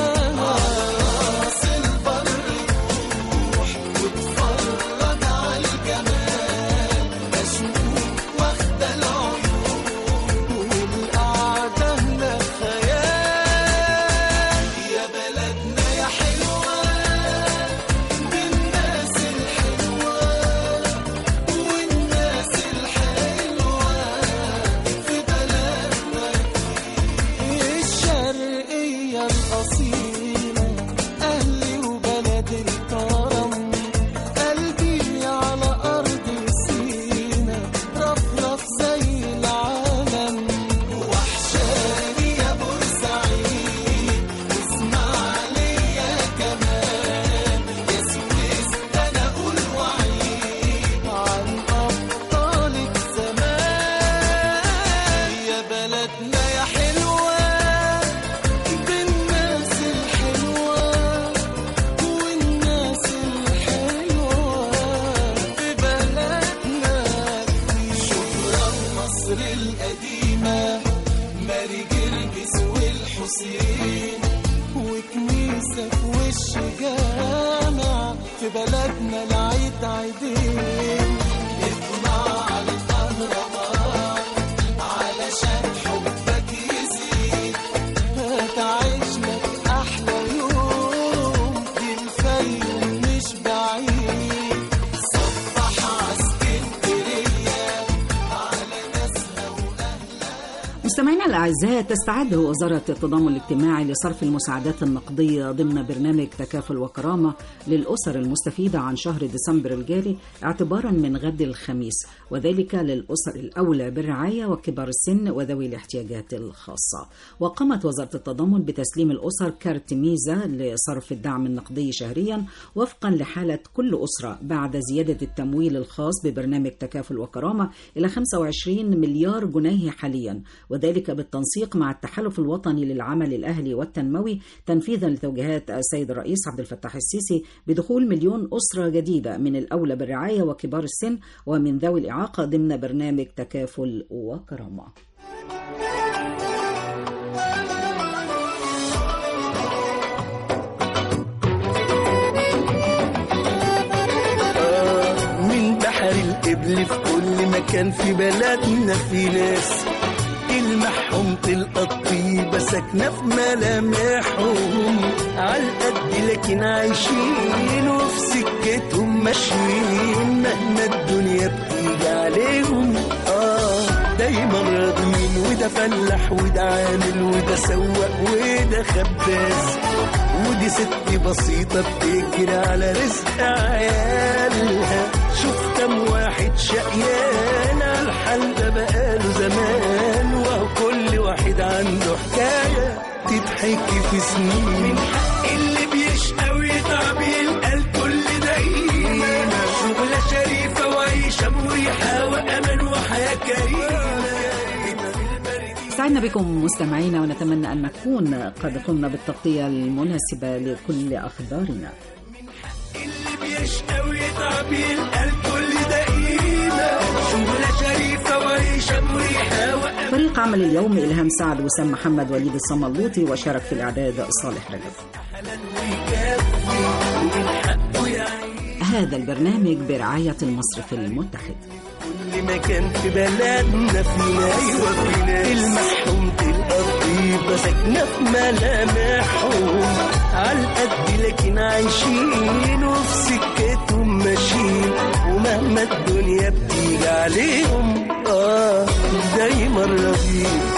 راس البر روح واتفرج على الجمال مشموم واخدة العيون والقعدة هنا خيال يا بلدنا يا حلوة بالناس الحلوة والناس الحلوة في بلدنا الشرقية الأصيلة أهلي وبلد الكرم قلبي على أرض سينا رفرف زي العالم وحشاني يا بورسعيد واسماعيلية كمان يا سويس أنا أقول وعيد عن أبطالك زمان يا بلدنا يا حلوة بالناس الحلوة والناس الحلوة في بلدنا شكرا مصر القديمة ماري جرجس والحسين وكنيسة في وش جامع في بلدنا العيد عيدين اطلع على الأهرامات علشان حبك يزيد هتعيش لك أحلى يوم دي الفيوم مش بعيد صبح عسكندرية على ناسها مستمعينا الأعزاء تستعد وزارة التضامن الاجتماعي لصرف المساعدات النقدية ضمن برنامج تكافل وكرامة للأسر المستفيدة عن شهر ديسمبر الجاري اعتبارا من غد الخميس وذلك للأسر الأولى بالرعاية وكبار السن وذوي الاحتياجات الخاصة وقامت وزارة التضامن بتسليم الأسر كارت ميزة لصرف الدعم النقدي شهريا وفقا لحالة كل أسرة بعد زيادة التمويل الخاص ببرنامج تكافل وكرامة إلى 25 مليار جنيه حاليا وذلك بالتنسيق مع التحالف الوطني للعمل الأهلي والتنموي تنفيذا لتوجيهات السيد الرئيس عبد الفتاح السيسي بدخول مليون أسرة جديدة من الأولى بالرعاية وكبار السن ومن ذوي الإعاقة ضمن برنامج تكافل وكرامة من بحر القبل في كل مكان في بلدنا في ناس تلمحهم تلقى الطيبة ساكنة في ملامحهم عالقد لكن عايشين وفي سكتهم ماشيين مهما الدنيا بتيجي عليهم اه دايما راضيين وده فلاح وده عامل وده سواق وده خباز ودي ست بسيطة بتجري على رزق عيالها شوف كم واحد شقيان على الحال ده بقاله زمان وهو كل واحد عنده حكاية تتحكي في سنين من حق اللي بيشقى ويتعب يلقى الكل دايما شغلة شريفة وعيشة مريحة وأمان وحياة كريمة سعدنا بكم مستمعينا ونتمنى أن نكون قد قمنا بالتغطية المناسبة لكل أخبارنا بيشقى ويتعب يلقى الكل دايما شغلة شريفة وعيشة مريحة وأمان فريق عمل عمل اليوم إلهام سعد وسام محمد وليد الصملوطي وشارك في الإعداد صالح رجب هذا البرنامج برعاية المصرف المتحد كل مكان في بلدنا فينا ايوه فينا المحروم الارض ساكنه في ملامحهم على القد لكن عايشين وفي سكتهم ماشيين ومهما الدنيا بتيجي عليهم اه دايما راضيين